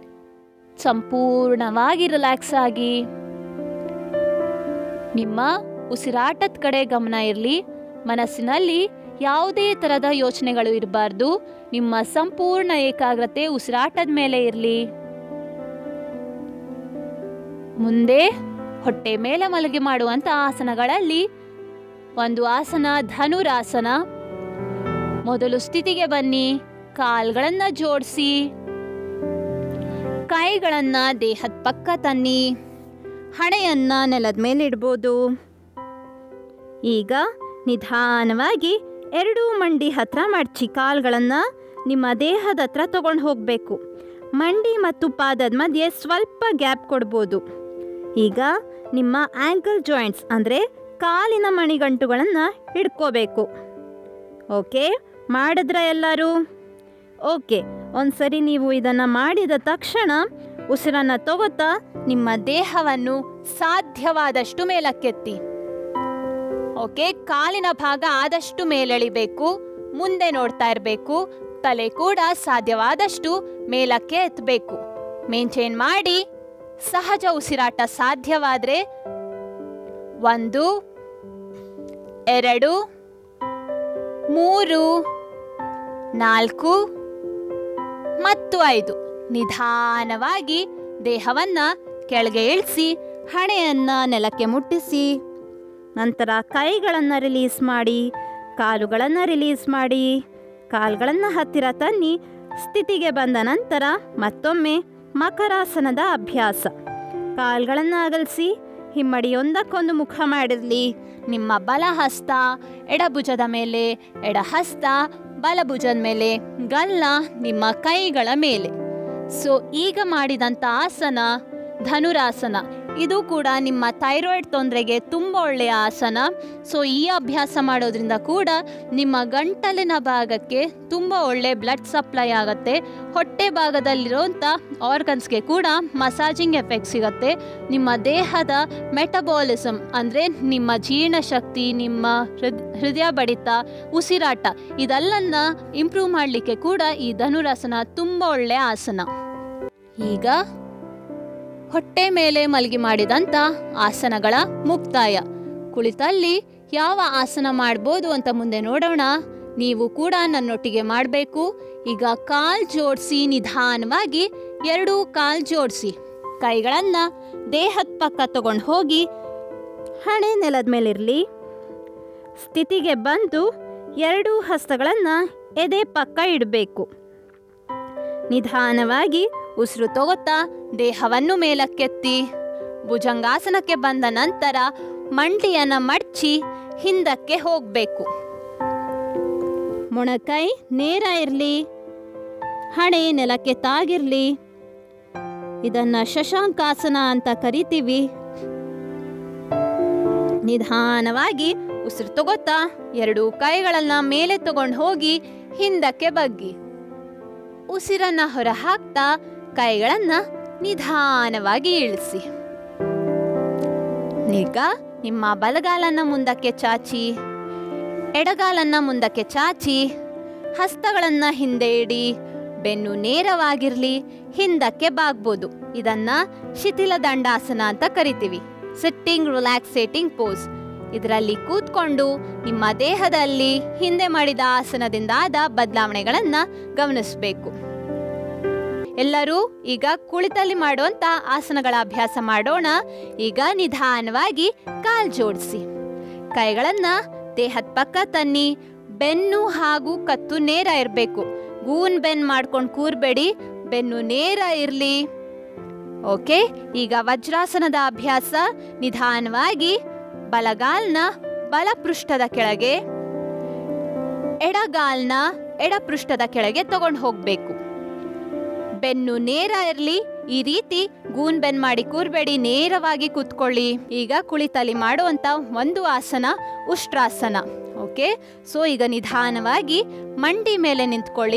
ಸಂಪೂರ್ಣವಾಗಿ ರಿಲ್ಯಾಕ್ಸ್ ಆಗಿ ನಿಮ್ಮ ಉಸಿರಾಟದ ಕಡೆ ಗಮನ ಇರಲಿ ಮನಸ್ಸಿನಲ್ಲಿ ಯಾವುದೇ ಥರದ ಯೋಚನೆಗಳು ಇರಬಾರ್ದು ನಿಮ್ಮ ಸಂಪೂರ್ಣ ಏಕಾಗ್ರತೆ ಉಸಿರಾಟದ ಮೇಲೆ ಇರಲಿ ಮುಂದೆ ಹೊಟ್ಟೆ ಮೇಲೆ ಮಲಗಿ ಮಾಡುವಂಥ ಆಸನಗಳಲ್ಲಿ ಒಂದು ಆಸನ ಧನುರಾಸನ ಮೊದಲು ಸ್ಥಿತಿಗೆ ಬನ್ನಿ ಕಾಲ್ಗಳನ್ನು ಜೋಡಿಸಿ ಕೈಗಳನ್ನು ದೇಹದ ಪಕ್ಕ ತನ್ನಿ ಹಣೆಯನ್ನ ನೆಲದ ಮೇಲೆ ಇಡ್ಬೋದು ಈಗ ನಿಧಾನವಾಗಿ ಎರಡೂ ಮಂಡಿ ಹತ್ರ ಮಡ್ಚಿ ಕಾಲ್ಗಳನ್ನು ನಿಮ್ಮ ದೇಹದ ಹತ್ರ ತಗೊಂಡು ಹೋಗಬೇಕು ಮಂಡಿ ಮತ್ತು ಪಾದದ ಮಧ್ಯೆ ಸ್ವಲ್ಪ ಗ್ಯಾಪ್ ಕೊಡ್ಬೋದು ಈಗ ನಿಮ್ಮ ಆ್ಯಂಕಲ್ ಜಾಯಿಂಟ್ಸ್ ಅಂದರೆ ಕಾಲಿನ ಮಣಿಗಂಟುಗಳನ್ನು ಹಿಡ್ಕೋಬೇಕು ಓಕೆ ಮಾಡಿದ್ರ ಎಲ್ಲರೂ ಓಕೆ ಒಂದ್ಸರಿ ನೀವು ಇದನ್ನು ಮಾಡಿದ ತಕ್ಷಣ ಉಸಿರನ್ನು ತಗೋತಾ ನಿಮ್ಮ ದೇಹವನ್ನು ಸಾಧ್ಯವಾದಷ್ಟು ಮೇಲಕ್ಕೆತ್ತಿ ಓಕೆ ಕಾಲಿನ ಭಾಗ ಆದಷ್ಟು ಮೇಲೆಳಿಬೇಕು ಮುಂದೆ ನೋಡ್ತಾ ಇರಬೇಕು ತಲೆ ಕೂಡ ಸಾಧ್ಯವಾದಷ್ಟು ಮೇಲಕ್ಕೆ ಎತ್ತಬೇಕು ಮೇಂಟೈನ್ ಮಾಡಿ ಸಹಜ ಉಸಿರಾಟ ಸಾಧ್ಯವಾದರೆ ಒಂದು ಎರಡು ಮೂರು ನಾಲ್ಕು ಮತ್ತು ಐದು ನಿಧಾನವಾಗಿ ದೇಹವನ್ನ ಕೆಳಗೆ ಇಳಿಸಿ ಹಣೆಯನ್ನ ನೆಲಕ್ಕೆ ಮುಟ್ಟಿಸಿ ನಂತರ ಕೈಗಳನ್ನು ರಿಲೀಸ್ ಮಾಡಿ ಕಾಲುಗಳನ್ನು ರಿಲೀಸ್ ಮಾಡಿ ಕಾಲುಗಳನ್ನು ಹತ್ತಿರ ತನ್ನಿ ಸ್ಥಿತಿಗೆ ಬಂದ ನಂತರ ಮತ್ತೊಮ್ಮೆ ಮಕರಾಸನದ ಅಭ್ಯಾಸ ಕಾಲ್ಗಳನ್ನು ಅಗಲಿಸಿ ಹಿಮ್ಮಡಿ ಒಂದಕ್ಕೊಂದು ಮುಖ ಮಾಡಿರಲಿ ನಿಮ್ಮ ಬಲಹಸ್ತ ಎಡಭುಜದ ಮೇಲೆ ಎಡಹಸ್ತ ಬಲಭುಜದ ಮೇಲೆ ಗಲ್ಲ ನಿಮ್ಮ ಕೈಗಳ ಮೇಲೆ ಸೊ ಈಗ ಮಾಡಿದಂಥ ಆಸನ ಧನುರಾಸನ ಇದು ಕೂಡ ನಿಮ್ಮ ಥೈರಾಯ್ಡ್ ತೊಂದರೆಗೆ ತುಂಬ ಒಳ್ಳೆಯ ಆಸನ ಸೊ ಈ ಅಭ್ಯಾಸ ಮಾಡೋದ್ರಿಂದ ಕೂಡ ನಿಮ್ಮ ಗಂಟಲಿನ ಭಾಗಕ್ಕೆ ತುಂಬ ಒಳ್ಳೆ ಬ್ಲಡ್ ಸಪ್ಲೈ ಆಗುತ್ತೆ ಹೊಟ್ಟೆ ಭಾಗದಲ್ಲಿರುವಂಥ ಆರ್ಗನ್ಸ್ಗೆ ಕೂಡ ಮಸಾಜಿಂಗ್ ಎಫೆಕ್ಟ್ ಸಿಗುತ್ತೆ ನಿಮ್ಮ ದೇಹದ ಮೆಟಬಾಲಿಸಮ್ ಅಂದರೆ ನಿಮ್ಮ ಜೀರ್ಣಶಕ್ತಿ ನಿಮ್ಮ ಹೃದ್ ಹೃದಯ ಬಡಿತ ಉಸಿರಾಟ ಇದೆಲ್ಲನ್ನ ಇಂಪ್ರೂವ್ ಮಾಡಲಿಕ್ಕೆ ಕೂಡ ಈ ಧನುರಾಸನ ತುಂಬ ಒಳ್ಳೆಯ ಆಸನ ಈಗ ಹೊಟ್ಟೆ ಮೇಲೆ ಮಲಗಿ ಮಾಡಿದಂಥ ಆಸನಗಳ ಮುಕ್ತಾಯ ಕುಳಿತಲ್ಲಿ ಯಾವ ಆಸನ ಮಾಡ್ಬೋದು ಅಂತ ಮುಂದೆ ನೋಡೋಣ ನೀವು ಕೂಡ ನನ್ನೊಟ್ಟಿಗೆ ಮಾಡಬೇಕು ಈಗ ಕಾಲ್ ಜೋಡಿಸಿ ನಿಧಾನವಾಗಿ ಎರಡೂ ಕಾಲ್ ಜೋಡಿಸಿ ಕೈಗಳನ್ನು ದೇಹದ ಪಕ್ಕ ತಗೊಂಡು ಹೋಗಿ ಹಣೆ ನೆಲದ ಮೇಲಿರಲಿ ಸ್ಥಿತಿಗೆ ಬಂದು ಎರಡೂ ಹಸ್ತಗಳನ್ನು ಎದೆ ಪಕ್ಕ ಇಡಬೇಕು ನಿಧಾನವಾಗಿ ಉಸಿರು ತಗೋತಾ ದೇಹವನ್ನು ಮೇಲಕ್ಕೆತ್ತಿ ಭುಜಂಗಾಸನಕ್ಕೆ ಬಂದ ನಂತರ ಮಂಡಿಯನ್ನು ಮಡಚಿ ಹಿಂದಕ್ಕೆ ಹೋಗಬೇಕು ಮೊಣಕೈ ನೇರ ಇರಲಿ ಹಣೆ ನೆಲಕ್ಕೆ ತಾಗಿರಲಿ ಇದನ್ನ ಶಶಾಂಕಾಸನ ಅಂತ ಕರಿತೀವಿ ನಿಧಾನವಾಗಿ ಉಸಿರು ತಗೋತಾ ಎರಡು ಕೈಗಳನ್ನ ಮೇಲೆ ತಗೊಂಡು ಹೋಗಿ ಹಿಂದಕ್ಕೆ ಬಗ್ಗಿ ಉಸಿರನ್ನ ಹೊರ ಹಾಕ್ತಾ ಕೈಗಳನ್ನ ನಿಧಾನವಾಗಿ ಇಳಿಸಿ ಈಗ ನಿಮ್ಮ ಬಲಗಾಲನ್ನ ಮುಂದಕ್ಕೆ ಚಾಚಿ ಎಡಗಾಲನ್ನ ಮುಂದಕ್ಕೆ ಚಾಚಿ ಹಸ್ತಗಳನ್ನ ಹಿಂದೆ ಇಡಿ ಬೆನ್ನು ನೇರವಾಗಿರ್ಲಿ ಹಿಂದಕ್ಕೆ ಬಾಗ್ಬೋದು ಇದನ್ನ ಶಿಥಿಲ ದಂಡಾಸನ ಅಂತ ಕರಿತೀವಿ ಸಿಟ್ಟಿಂಗ್ ರಿಲ್ಯಾಕ್ಸೇಟಿಂಗ್ ಪೋಸ್ ಇದರಲ್ಲಿ ಕೂತ್ಕೊಂಡು ನಿಮ್ಮ ದೇಹದಲ್ಲಿ ಹಿಂದೆ ಮಾಡಿದ ಆಸನದಿಂದ ಆದ ಬದಲಾವಣೆಗಳನ್ನ ಗಮನಿಸಬೇಕು ಎಲ್ಲರೂ ಈಗ ಕುಳಿತಲ್ಲಿ ಮಾಡುವಂತ ಆಸನಗಳ ಅಭ್ಯಾಸ ಮಾಡೋಣ ಈಗ ನಿಧಾನವಾಗಿ ಕಾಲ್ ಜೋಡಿಸಿ ಕೈಗಳನ್ನ ದೇಹದ ಪಕ್ಕ ತನ್ನಿ ಬೆನ್ನು ಹಾಗೂ ಕತ್ತು ನೇರ ಇರಬೇಕು ಗೂನ್ ಬೆನ್ ಮಾಡ್ಕೊಂಡು ಕೂರ್ಬೇಡಿ ಬೆನ್ನು ನೇರ ಇರಲಿ ಓಕೆ ಈಗ ವಜ್ರಾಸನದ ಅಭ್ಯಾಸ ನಿಧಾನವಾಗಿ ಬಲಗಾಲ್ನ ಬಲಪೃಷ್ಠದ ಕೆಳಗೆ ಎಡಗಾಲ್ನ ಎಡಪೃಷ್ಠದ ಕೆಳಗೆ ತಗೊಂಡು ಹೋಗ್ಬೇಕು ಬೆನ್ನು ನೇರ ಇರಲಿ ಈ ರೀತಿ ಗೂನ್ ಬೆನ್ ಮಾಡಿ ಕೂರ್ಬೇಡಿ ನೇರವಾಗಿ ಕೂತ್ಕೊಳ್ಳಿ ಈಗ ಕುಳಿತಲ್ಲಿ ಮಾಡುವಂತ ಒಂದು ಆಸನ ಉಷ್ಟ್ರಾಸನ ಓಕೆ ಸೊ ಈಗ ನಿಧಾನವಾಗಿ ಮಂಡಿ ಮೇಲೆ ನಿಂತ್ಕೊಳ್ಳಿ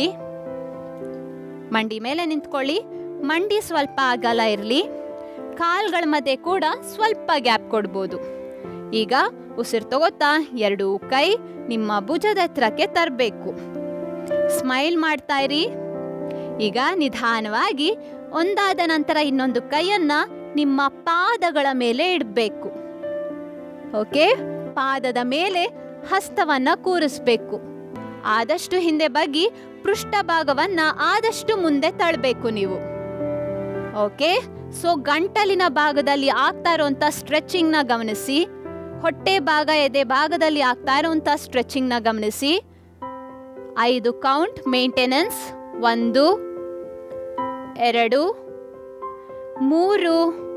ಮಂಡಿ ಮೇಲೆ ನಿಂತ್ಕೊಳ್ಳಿ ಮಂಡಿ ಸ್ವಲ್ಪ ಅಗಲ ಇರಲಿ ಕಾಲ್ಗಳ ಮಧ್ಯೆ ಕೂಡ ಸ್ವಲ್ಪ ಗ್ಯಾಪ್ ಕೊಡ್ಬೋದು ಈಗ ಉಸಿರು ತಗೋತಾ ಎರಡೂ ಕೈ ನಿಮ್ಮ ಭುಜದ ಹತ್ರಕ್ಕೆ ತರಬೇಕು ಸ್ಮೈಲ್ ಮಾಡ್ತಾ ಇರಿ ಈಗ ನಿಧಾನವಾಗಿ ಒಂದಾದ ನಂತರ ಇನ್ನೊಂದು ಕೈಯನ್ನ ನಿಮ್ಮ ಪಾದಗಳ ಮೇಲೆ ಇಡಬೇಕು ಓಕೆ ಪಾದದ ಮೇಲೆ ಹಸ್ತವನ್ನ ಕೂರಿಸ್ಬೇಕು ಆದಷ್ಟು ಹಿಂದೆ ಬಗ್ಗಿ ಪೃಷ್ಠಭಾಗವನ್ನ ಆದಷ್ಟು ಮುಂದೆ ತಳ್ಳಬೇಕು ನೀವು ಓಕೆ ಸೊ ಗಂಟಲಿನ ಭಾಗದಲ್ಲಿ ಆಗ್ತಾ ಇರುವಂತ ಸ್ಟ್ರೆಚಿಂಗ್ ನ ಗಮನಿಸಿ ಹೊಟ್ಟೆ ಭಾಗ ಎದೆ ಭಾಗದಲ್ಲಿ ಆಗ್ತಾ ಇರುವಂತ ಸ್ಟ್ರೆಚಿಂಗ್ ನ ಗಮನಿಸಿ ಐದು ಕೌಂಟ್ ಮೇಂಟೆನೆನ್ಸ್ ಒಂದು ಎರಡು ಮೂರು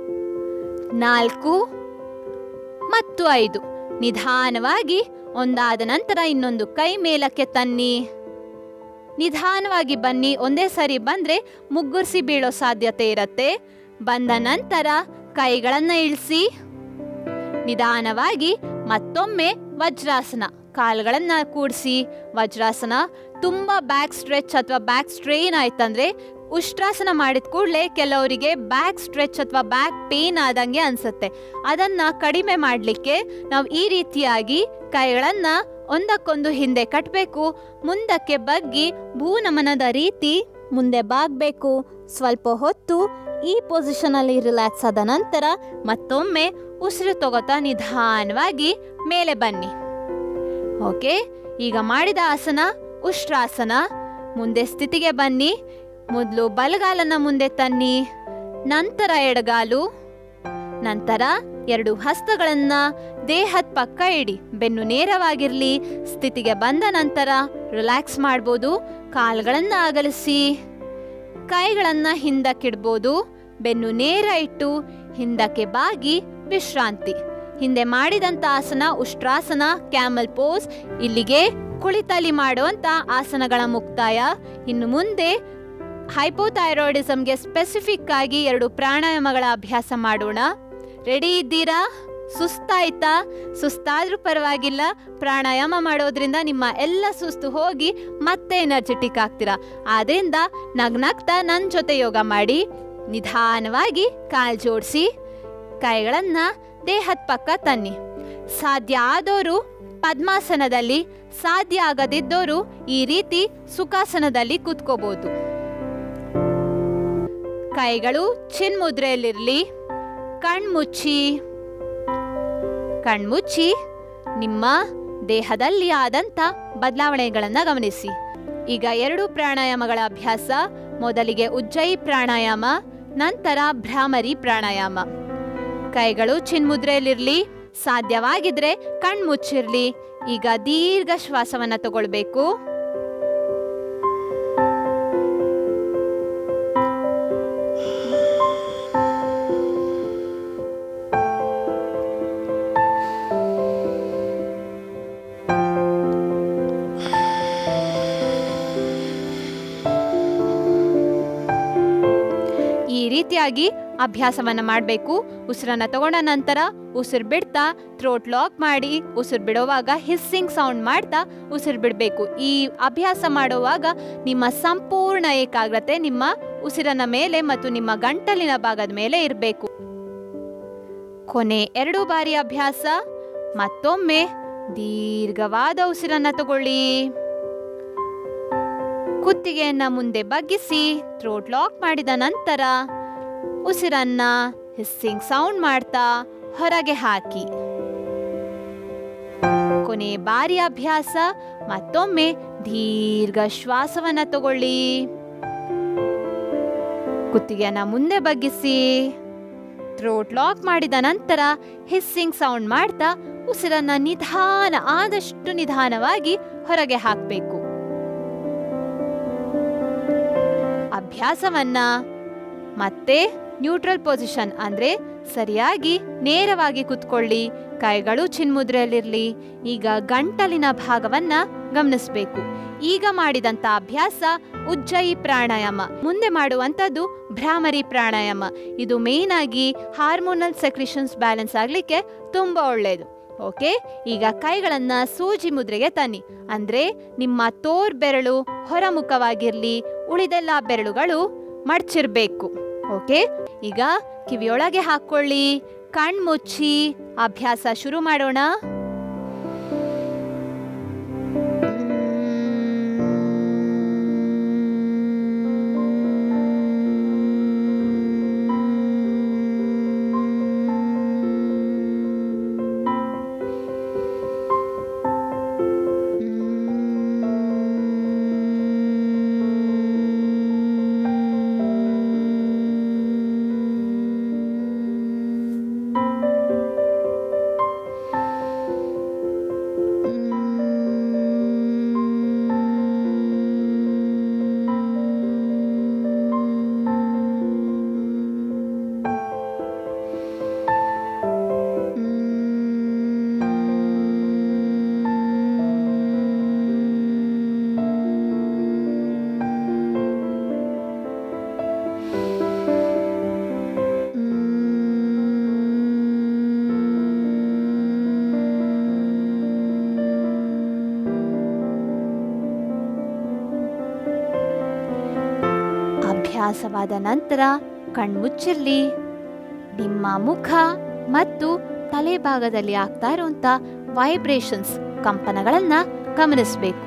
ನಾಲ್ಕು ಮತ್ತು ಐದು ನಿಧಾನವಾಗಿ ಒಂದಾದ ನಂತರ ಇನ್ನೊಂದು ಕೈ ಮೇಲಕ್ಕೆ ತನ್ನಿ ನಿಧಾನವಾಗಿ ಬನ್ನಿ ಒಂದೇ ಸರಿ ಬಂದ್ರೆ ಮುಗ್ಗುರ್ಸಿ ಬೀಳೋ ಸಾಧ್ಯತೆ ಇರತ್ತೆ ಬಂದ ನಂತರ ಕೈಗಳನ್ನು ಇಳಿಸಿ ನಿಧಾನವಾಗಿ ಮತ್ತೊಮ್ಮೆ ವಜ್ರಾಸನ ಕಾಲುಗಳನ್ನ ಕೂಡಿಸಿ ವಜ್ರಾಸನ ತುಂಬ ಬ್ಯಾಕ್ ಸ್ಟ್ರೆಚ್ ಅಥವಾ ಬ್ಯಾಕ್ ಸ್ಟ್ರೈನ್ ಆಯ್ತಂದ್ರೆ ಉಷ್ಟ್ರಾಸನ ಮಾಡಿದ ಕೂಡಲೇ ಕೆಲವರಿಗೆ ಬ್ಯಾಕ್ ಸ್ಟ್ರೆಚ್ ಅಥವಾ ಬ್ಯಾಕ್ ಪೇನ್ ಆದಂಗೆ ಅನ್ಸುತ್ತೆ ಅದನ್ನ ಕಡಿಮೆ ಮಾಡಲಿಕ್ಕೆ ನಾವು ಈ ರೀತಿಯಾಗಿ ಕೈಗಳನ್ನ ಒಂದಕ್ಕೊಂದು ಹಿಂದೆ ಕಟ್ಟಬೇಕು ಮುಂದಕ್ಕೆ ಬಗ್ಗಿ ಭೂನಮನದ ರೀತಿ ಮುಂದೆ ಬಾಗಬೇಕು ಸ್ವಲ್ಪ ಹೊತ್ತು ಈ ಪೊಸಿಷನಲ್ಲಿ ರಿಲ್ಯಾಕ್ಸ್ ಆದ ನಂತರ ಮತ್ತೊಮ್ಮೆ ಉಸಿರು ತಗೋತಾ ನಿಧಾನವಾಗಿ ಮೇಲೆ ಬನ್ನಿ ಓಕೆ ಈಗ ಮಾಡಿದ ಆಸನ ಉಷ್ಟ್ರಾಸನ ಮುಂದೆ ಸ್ಥಿತಿಗೆ ಬನ್ನಿ ಮೊದಲು ಬಲಗಾಲನ್ನ ಮುಂದೆ ತನ್ನಿ ನಂತರ ಎಡಗಾಲು ನಂತರ ಎರಡು ಹಸ್ತಗಳನ್ನ ದೇಹದ ಪಕ್ಕ ಇಡಿ ಬೆನ್ನು ನೇರವಾಗಿರ್ಲಿ ಸ್ಥಿತಿಗೆ ಬಂದ ನಂತರ ರಿಲ್ಯಾಕ್ಸ್ ಮಾಡ್ಬೋದು ಕಾಲ್ಗಳನ್ನ ಅಗಲಿಸಿ ಕೈಗಳನ್ನ ಹಿಂದಕ್ಕಿಡ್ಬೋದು ಬೆನ್ನು ನೇರ ಇಟ್ಟು ಹಿಂದಕ್ಕೆ ಬಾಗಿ ವಿಶ್ರಾಂತಿ ಹಿಂದೆ ಮಾಡಿದಂತ ಆಸನ ಉಷ್ಟ್ರಾಸನ ಕ್ಯಾಮಲ್ ಪೋಸ್ ಇಲ್ಲಿಗೆ ಕುಳಿತಲ್ಲಿ ಮಾಡುವಂತ ಆಸನಗಳ ಮುಕ್ತಾಯ ಇನ್ನು ಮುಂದೆ ಹೈಪೋಥೈರಾಯ್ಡಿಸಮ್ಗೆ ಸ್ಪೆಸಿಫಿಕ್ ಆಗಿ ಎರಡು ಪ್ರಾಣಾಯಾಮಗಳ ಅಭ್ಯಾಸ ಮಾಡೋಣ ರೆಡಿ ಇದ್ದೀರಾ ಸುಸ್ತಾಯ್ತಾ ಸುಸ್ತಾದ್ರೂ ಪರವಾಗಿಲ್ಲ ಪ್ರಾಣಾಯಾಮ ಮಾಡೋದ್ರಿಂದ ನಿಮ್ಮ ಎಲ್ಲ ಸುಸ್ತು ಹೋಗಿ ಮತ್ತೆ ಎನರ್ಜೆಟಿಕ್ ಆಗ್ತೀರಾ ಆದ್ರಿಂದ ನಗ್ನಗ್ತಾ ನನ್ನ ಜೊತೆ ಯೋಗ ಮಾಡಿ ನಿಧಾನವಾಗಿ ಕಾಲ್ ಜೋಡಿಸಿ ಕೈಗಳನ್ನು ದೇಹದ ಪಕ್ಕ ತನ್ನಿ ಸಾಧ್ಯ ಆದವರು ಪದ್ಮಾಸನದಲ್ಲಿ ಸಾಧ್ಯ ಆಗದಿದ್ದವರು ಈ ರೀತಿ ಸುಖಾಸನದಲ್ಲಿ ಕೂತ್ಕೋಬಹುದು ಕೈಗಳು ಚಿನ್ಮುದ್ರೆಯಲ್ಲಿರಲಿ ಕಣ್ಮುಚ್ಚಿ ಕಣ್ಮುಚ್ಚಿ ನಿಮ್ಮ ದೇಹದಲ್ಲಿ ಆದಂಥ ಬದಲಾವಣೆಗಳನ್ನು ಗಮನಿಸಿ ಈಗ ಎರಡು ಪ್ರಾಣಾಯಾಮಗಳ ಅಭ್ಯಾಸ ಮೊದಲಿಗೆ ಉಜ್ಜಯಿ ಪ್ರಾಣಾಯಾಮ ನಂತರ ಭ್ರಾಮರಿ ಪ್ರಾಣಾಯಾಮ ಕೈಗಳು ಚಿನ್ಮುದ್ರೆಯಲ್ಲಿರಲಿ ಸಾಧ್ಯವಾಗಿದ್ರೆ ಕಣ್ಮುಚ್ಚಿರ್ಲಿ ಈಗ ದೀರ್ಘ ಶ್ವಾಸವನ್ನ ತಗೊಳ್ಬೇಕು ಈ ರೀತಿಯಾಗಿ ಅಭ್ಯಾಸವನ್ನ ಮಾಡಬೇಕು ಉಸಿರನ್ನ ತಗೊಂಡ ನಂತರ ಉಸಿರು ಬಿಡ್ತಾ ಥ್ರೋಟ್ ಲಾಕ್ ಮಾಡಿ ಉಸಿರು ಬಿಡುವಾಗ ಹಿಸ್ಸಿಂಗ್ ಸೌಂಡ್ ಮಾಡ್ತಾ ಉಸಿರು ಬಿಡಬೇಕು ಈ ಅಭ್ಯಾಸ ಮಾಡುವಾಗ ನಿಮ್ಮ ಸಂಪೂರ್ಣ ಏಕಾಗ್ರತೆ ನಿಮ್ಮ ಉಸಿರನ ಮೇಲೆ ಮತ್ತು ನಿಮ್ಮ ಗಂಟಲಿನ ಭಾಗದ ಮೇಲೆ ಇರಬೇಕು ಕೊನೆ ಎರಡು ಬಾರಿ ಅಭ್ಯಾಸ ಮತ್ತೊಮ್ಮೆ ದೀರ್ಘವಾದ ಉಸಿರನ್ನ ತಗೊಳ್ಳಿ ಕುತ್ತಿಗೆಯನ್ನ ಮುಂದೆ ಬಗ್ಗಿಸಿ ಥ್ರೋಟ್ ಲಾಕ್ ಮಾಡಿದ ನಂತರ ಉಸಿರನ್ನ ಹಿಸ್ಸಿಂಗ್ ಸೌಂಡ್ ಮಾಡ್ತಾ ಹೊರಗೆ ಹಾಕಿ ಕೊನೆ ಬಾರಿ ಅಭ್ಯಾಸ ಮತ್ತೊಮ್ಮೆ ದೀರ್ಘ ಶ್ವಾಸವನ್ನ ತಗೊಳ್ಳಿ ಕುತ್ತಿಗೆಯನ್ನ ಮುಂದೆ ಬಗ್ಗಿಸಿ ಥ್ರೋಟ್ ಲಾಕ್ ಮಾಡಿದ ನಂತರ ಹಿಸ್ಸಿಂಗ್ ಸೌಂಡ್ ಮಾಡ್ತಾ ಉಸಿರನ್ನ ನಿಧಾನ ಆದಷ್ಟು ನಿಧಾನವಾಗಿ ಹೊರಗೆ ಹಾಕಬೇಕು ಅಭ್ಯಾಸವನ್ನ ಮತ್ತೆ ನ್ಯೂಟ್ರಲ್ ಪೊಸಿಷನ್ ಅಂದ್ರೆ ಸರಿಯಾಗಿ ನೇರವಾಗಿ ಕುತ್ಕೊಳ್ಳಿ ಕೈಗಳು ಚಿನ್ಮುದ್ರೆಯಲ್ಲಿರಲಿ ಈಗ ಗಂಟಲಿನ ಭಾಗವನ್ನ ಗಮನಿಸಬೇಕು ಈಗ ಮಾಡಿದಂತ ಅಭ್ಯಾಸ ಉಜ್ಜಯಿ ಪ್ರಾಣಾಯಾಮ ಮುಂದೆ ಮಾಡುವಂಥದ್ದು ಭ್ರಾಮರಿ ಪ್ರಾಣಾಯಾಮ ಇದು ಮೇನ್ ಆಗಿ ಹಾರ್ಮೋನಲ್ ಸೆಕ್ರಿಷನ್ಸ್ ಬ್ಯಾಲೆನ್ಸ್ ಆಗಲಿಕ್ಕೆ ತುಂಬ ಒಳ್ಳೆಯದು ಓಕೆ ಈಗ ಕೈಗಳನ್ನ ಸೂಜಿ ಮುದ್ರೆಗೆ ತನ್ನಿ ಅಂದ್ರೆ ನಿಮ್ಮ ತೋರ್ ಬೆರಳು ಹೊರಮುಖವಾಗಿರ್ಲಿ ಉಳಿದೆಲ್ಲ ಬೆರಳುಗಳು ಮಡ್ಚಿರ್ಬೇಕು ಓಕೆ ಈಗ ಕಿವಿಯೊಳಗೆ ಹಾಕೊಳ್ಳಿ ಕಣ್ಮುಚ್ಚಿ ಅಭ್ಯಾಸ ಶುರು ಮಾಡೋಣ ಅಭ್ಯಾಸವಾದ ನಂತರ ಕಣ್ಮುಚ್ಚಿರ್ಲಿ ನಿಮ್ಮ ಮುಖ ಮತ್ತು ತಲೆ ಭಾಗದಲ್ಲಿ ಆಗ್ತಾ ಇರುವಂತ ವೈಬ್ರೇಷನ್ಸ್ ಕಂಪನಗಳನ್ನ ಗಮನಿಸಬೇಕು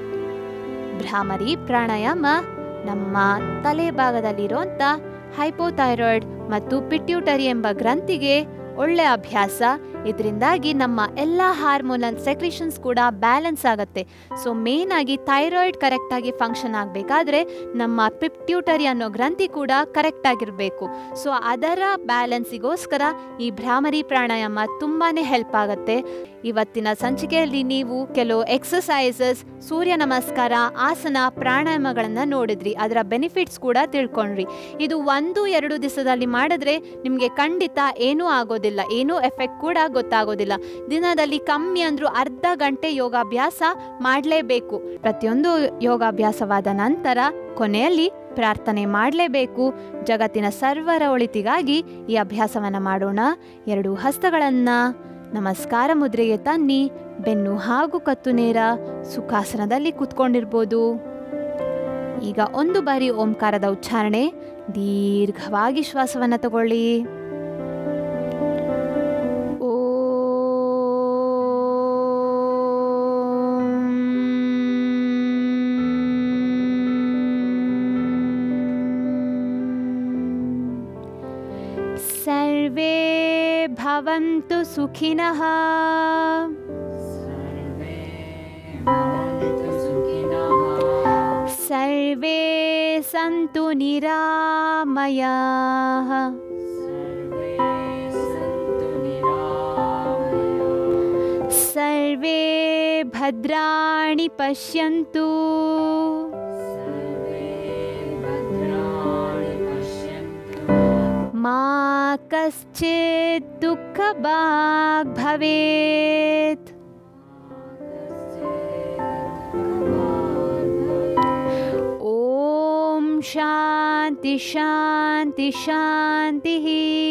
ಭ್ರಾಮರಿ ಪ್ರಾಣಾಯಾಮ ನಮ್ಮ ತಲೆ ಭಾಗದಲ್ಲಿರುವಂತ ಹೈಪೋಥೈರಾಯ್ಡ್ ಮತ್ತು ಪಿಟ್ಯೂಟರಿ ಎಂಬ ಗ್ರಂಥಿಗೆ ಒಳ್ಳೆ ಅಭ್ಯಾಸ ಇದರಿಂದಾಗಿ ನಮ್ಮ ಎಲ್ಲ ಹಾರ್ಮೋನಲ್ ಸೆಕ್ರಿಷನ್ಸ್ ಕೂಡ ಬ್ಯಾಲೆನ್ಸ್ ಆಗುತ್ತೆ ಸೊ ಮೇನ್ ಆಗಿ ಥೈರಾಯ್ಡ್ ಕರೆಕ್ಟಾಗಿ ಫಂಕ್ಷನ್ ಆಗಬೇಕಾದ್ರೆ ನಮ್ಮ ಪಿಟ್ಯೂಟರಿ ಅನ್ನೋ ಗ್ರಂಥಿ ಕೂಡ ಕರೆಕ್ಟ್ ಆಗಿರಬೇಕು ಸೊ ಅದರ ಬ್ಯಾಲೆನ್ಸಿಗೋಸ್ಕರ ಈ ಭ್ರಾಮರಿ ಪ್ರಾಣಾಯಾಮ ತುಂಬಾ ಹೆಲ್ಪ್ ಆಗುತ್ತೆ ಇವತ್ತಿನ ಸಂಚಿಕೆಯಲ್ಲಿ ನೀವು ಕೆಲವು ಎಕ್ಸಸೈಸಸ್ ಸೂರ್ಯ ನಮಸ್ಕಾರ ಆಸನ ಪ್ರಾಣಾಯಾಮಗಳನ್ನು ನೋಡಿದ್ರಿ ಅದರ ಬೆನಿಫಿಟ್ಸ್ ಕೂಡ ತಿಳ್ಕೊಂಡ್ರಿ ಇದು ಒಂದು ಎರಡು ದಿವಸದಲ್ಲಿ ಮಾಡಿದ್ರೆ ನಿಮಗೆ ಖಂಡಿತ ಏನೂ ಆಗೋದಿಲ್ಲ ಏನೂ ಎಫೆಕ್ಟ್ ಕೂಡ ಗೊತ್ತಾಗೋದಿಲ್ಲ ದಿನದಲ್ಲಿ ಕಮ್ಮಿ ಅಂದ್ರೂ ಅರ್ಧ ಗಂಟೆ ಯೋಗಾಭ್ಯಾಸ ಮಾಡಲೇಬೇಕು ಪ್ರತಿಯೊಂದು ಯೋಗಾಭ್ಯಾಸವಾದ ನಂತರ ಕೊನೆಯಲ್ಲಿ ಪ್ರಾರ್ಥನೆ ಮಾಡಲೇಬೇಕು ಜಗತ್ತಿನ ಸರ್ವರ ಒಳಿತಿಗಾಗಿ ಈ ಅಭ್ಯಾಸವನ್ನು ಮಾಡೋಣ ಎರಡು ಹಸ್ತಗಳನ್ನು ನಮಸ್ಕಾರ ಮುದ್ರೆಗೆ ತನ್ನಿ ಬೆನ್ನು ಹಾಗೂ ಕತ್ತು ನೇರ ಸುಖಾಸನದಲ್ಲಿ ಕೂತ್ಕೊಂಡಿರ್ಬೋದು ಈಗ ಒಂದು ಬಾರಿ ಓಂಕಾರದ ಉಚ್ಚಾರಣೆ ದೀರ್ಘವಾಗಿ ಶ್ವಾಸವನ್ನು ತಗೊಳ್ಳಿ सर्वे भवन्तु सुखिनः सर्वे भवन्तु सुखिनः सर्वे सन्तु निरामयाः सर्वे सन्तु निरामयाः सर्वे भद्राणि पश्यन्तु सर्वे भद्राणि पश्यन्तु मा कश्चित् दुःखभाग् भवेत् ॐ शान्ति शान्ति शान्तिः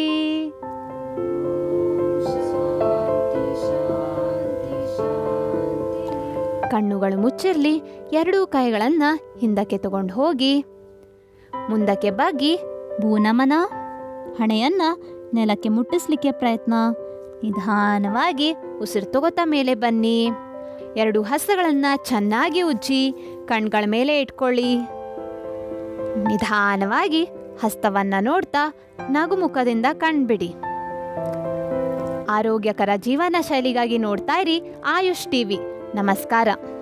शान्ति शान्ति शान्ति ಕಣ್ಣುಗಳು ಮುಚ್ಚಿರ್ಲಿ ಎರಡೂ ಕೈಗಳನ್ನು ಹಿಂದಕ್ಕೆ ತಗೊಂಡು ಹೋಗಿ ಮುಂದಕ್ಕೆ ಬಗ್ಗಿ ಭೂನಮನ ಹಣೆಯನ್ನ ನೆಲಕ್ಕೆ ಮುಟ್ಟಿಸ್ಲಿಕ್ಕೆ ಪ್ರಯತ್ನ ನಿಧಾನವಾಗಿ ಉಸಿರು ತಗೋತಾ ಮೇಲೆ ಬನ್ನಿ ಎರಡು ಹಸ್ತಗಳನ್ನು ಚೆನ್ನಾಗಿ ಉಜ್ಜಿ ಕಣ್ಗಳ ಮೇಲೆ ಇಟ್ಕೊಳ್ಳಿ ನಿಧಾನವಾಗಿ ಹಸ್ತವನ್ನ ನೋಡ್ತಾ ನಗುಮುಖದಿಂದ ಕಣ್ಬಿಡಿ ಆರೋಗ್ಯಕರ ಜೀವನ ಶೈಲಿಗಾಗಿ ನೋಡ್ತಾ ಇರಿ ಆಯುಷ್ ಟಿವಿ ನಮಸ್ಕಾರ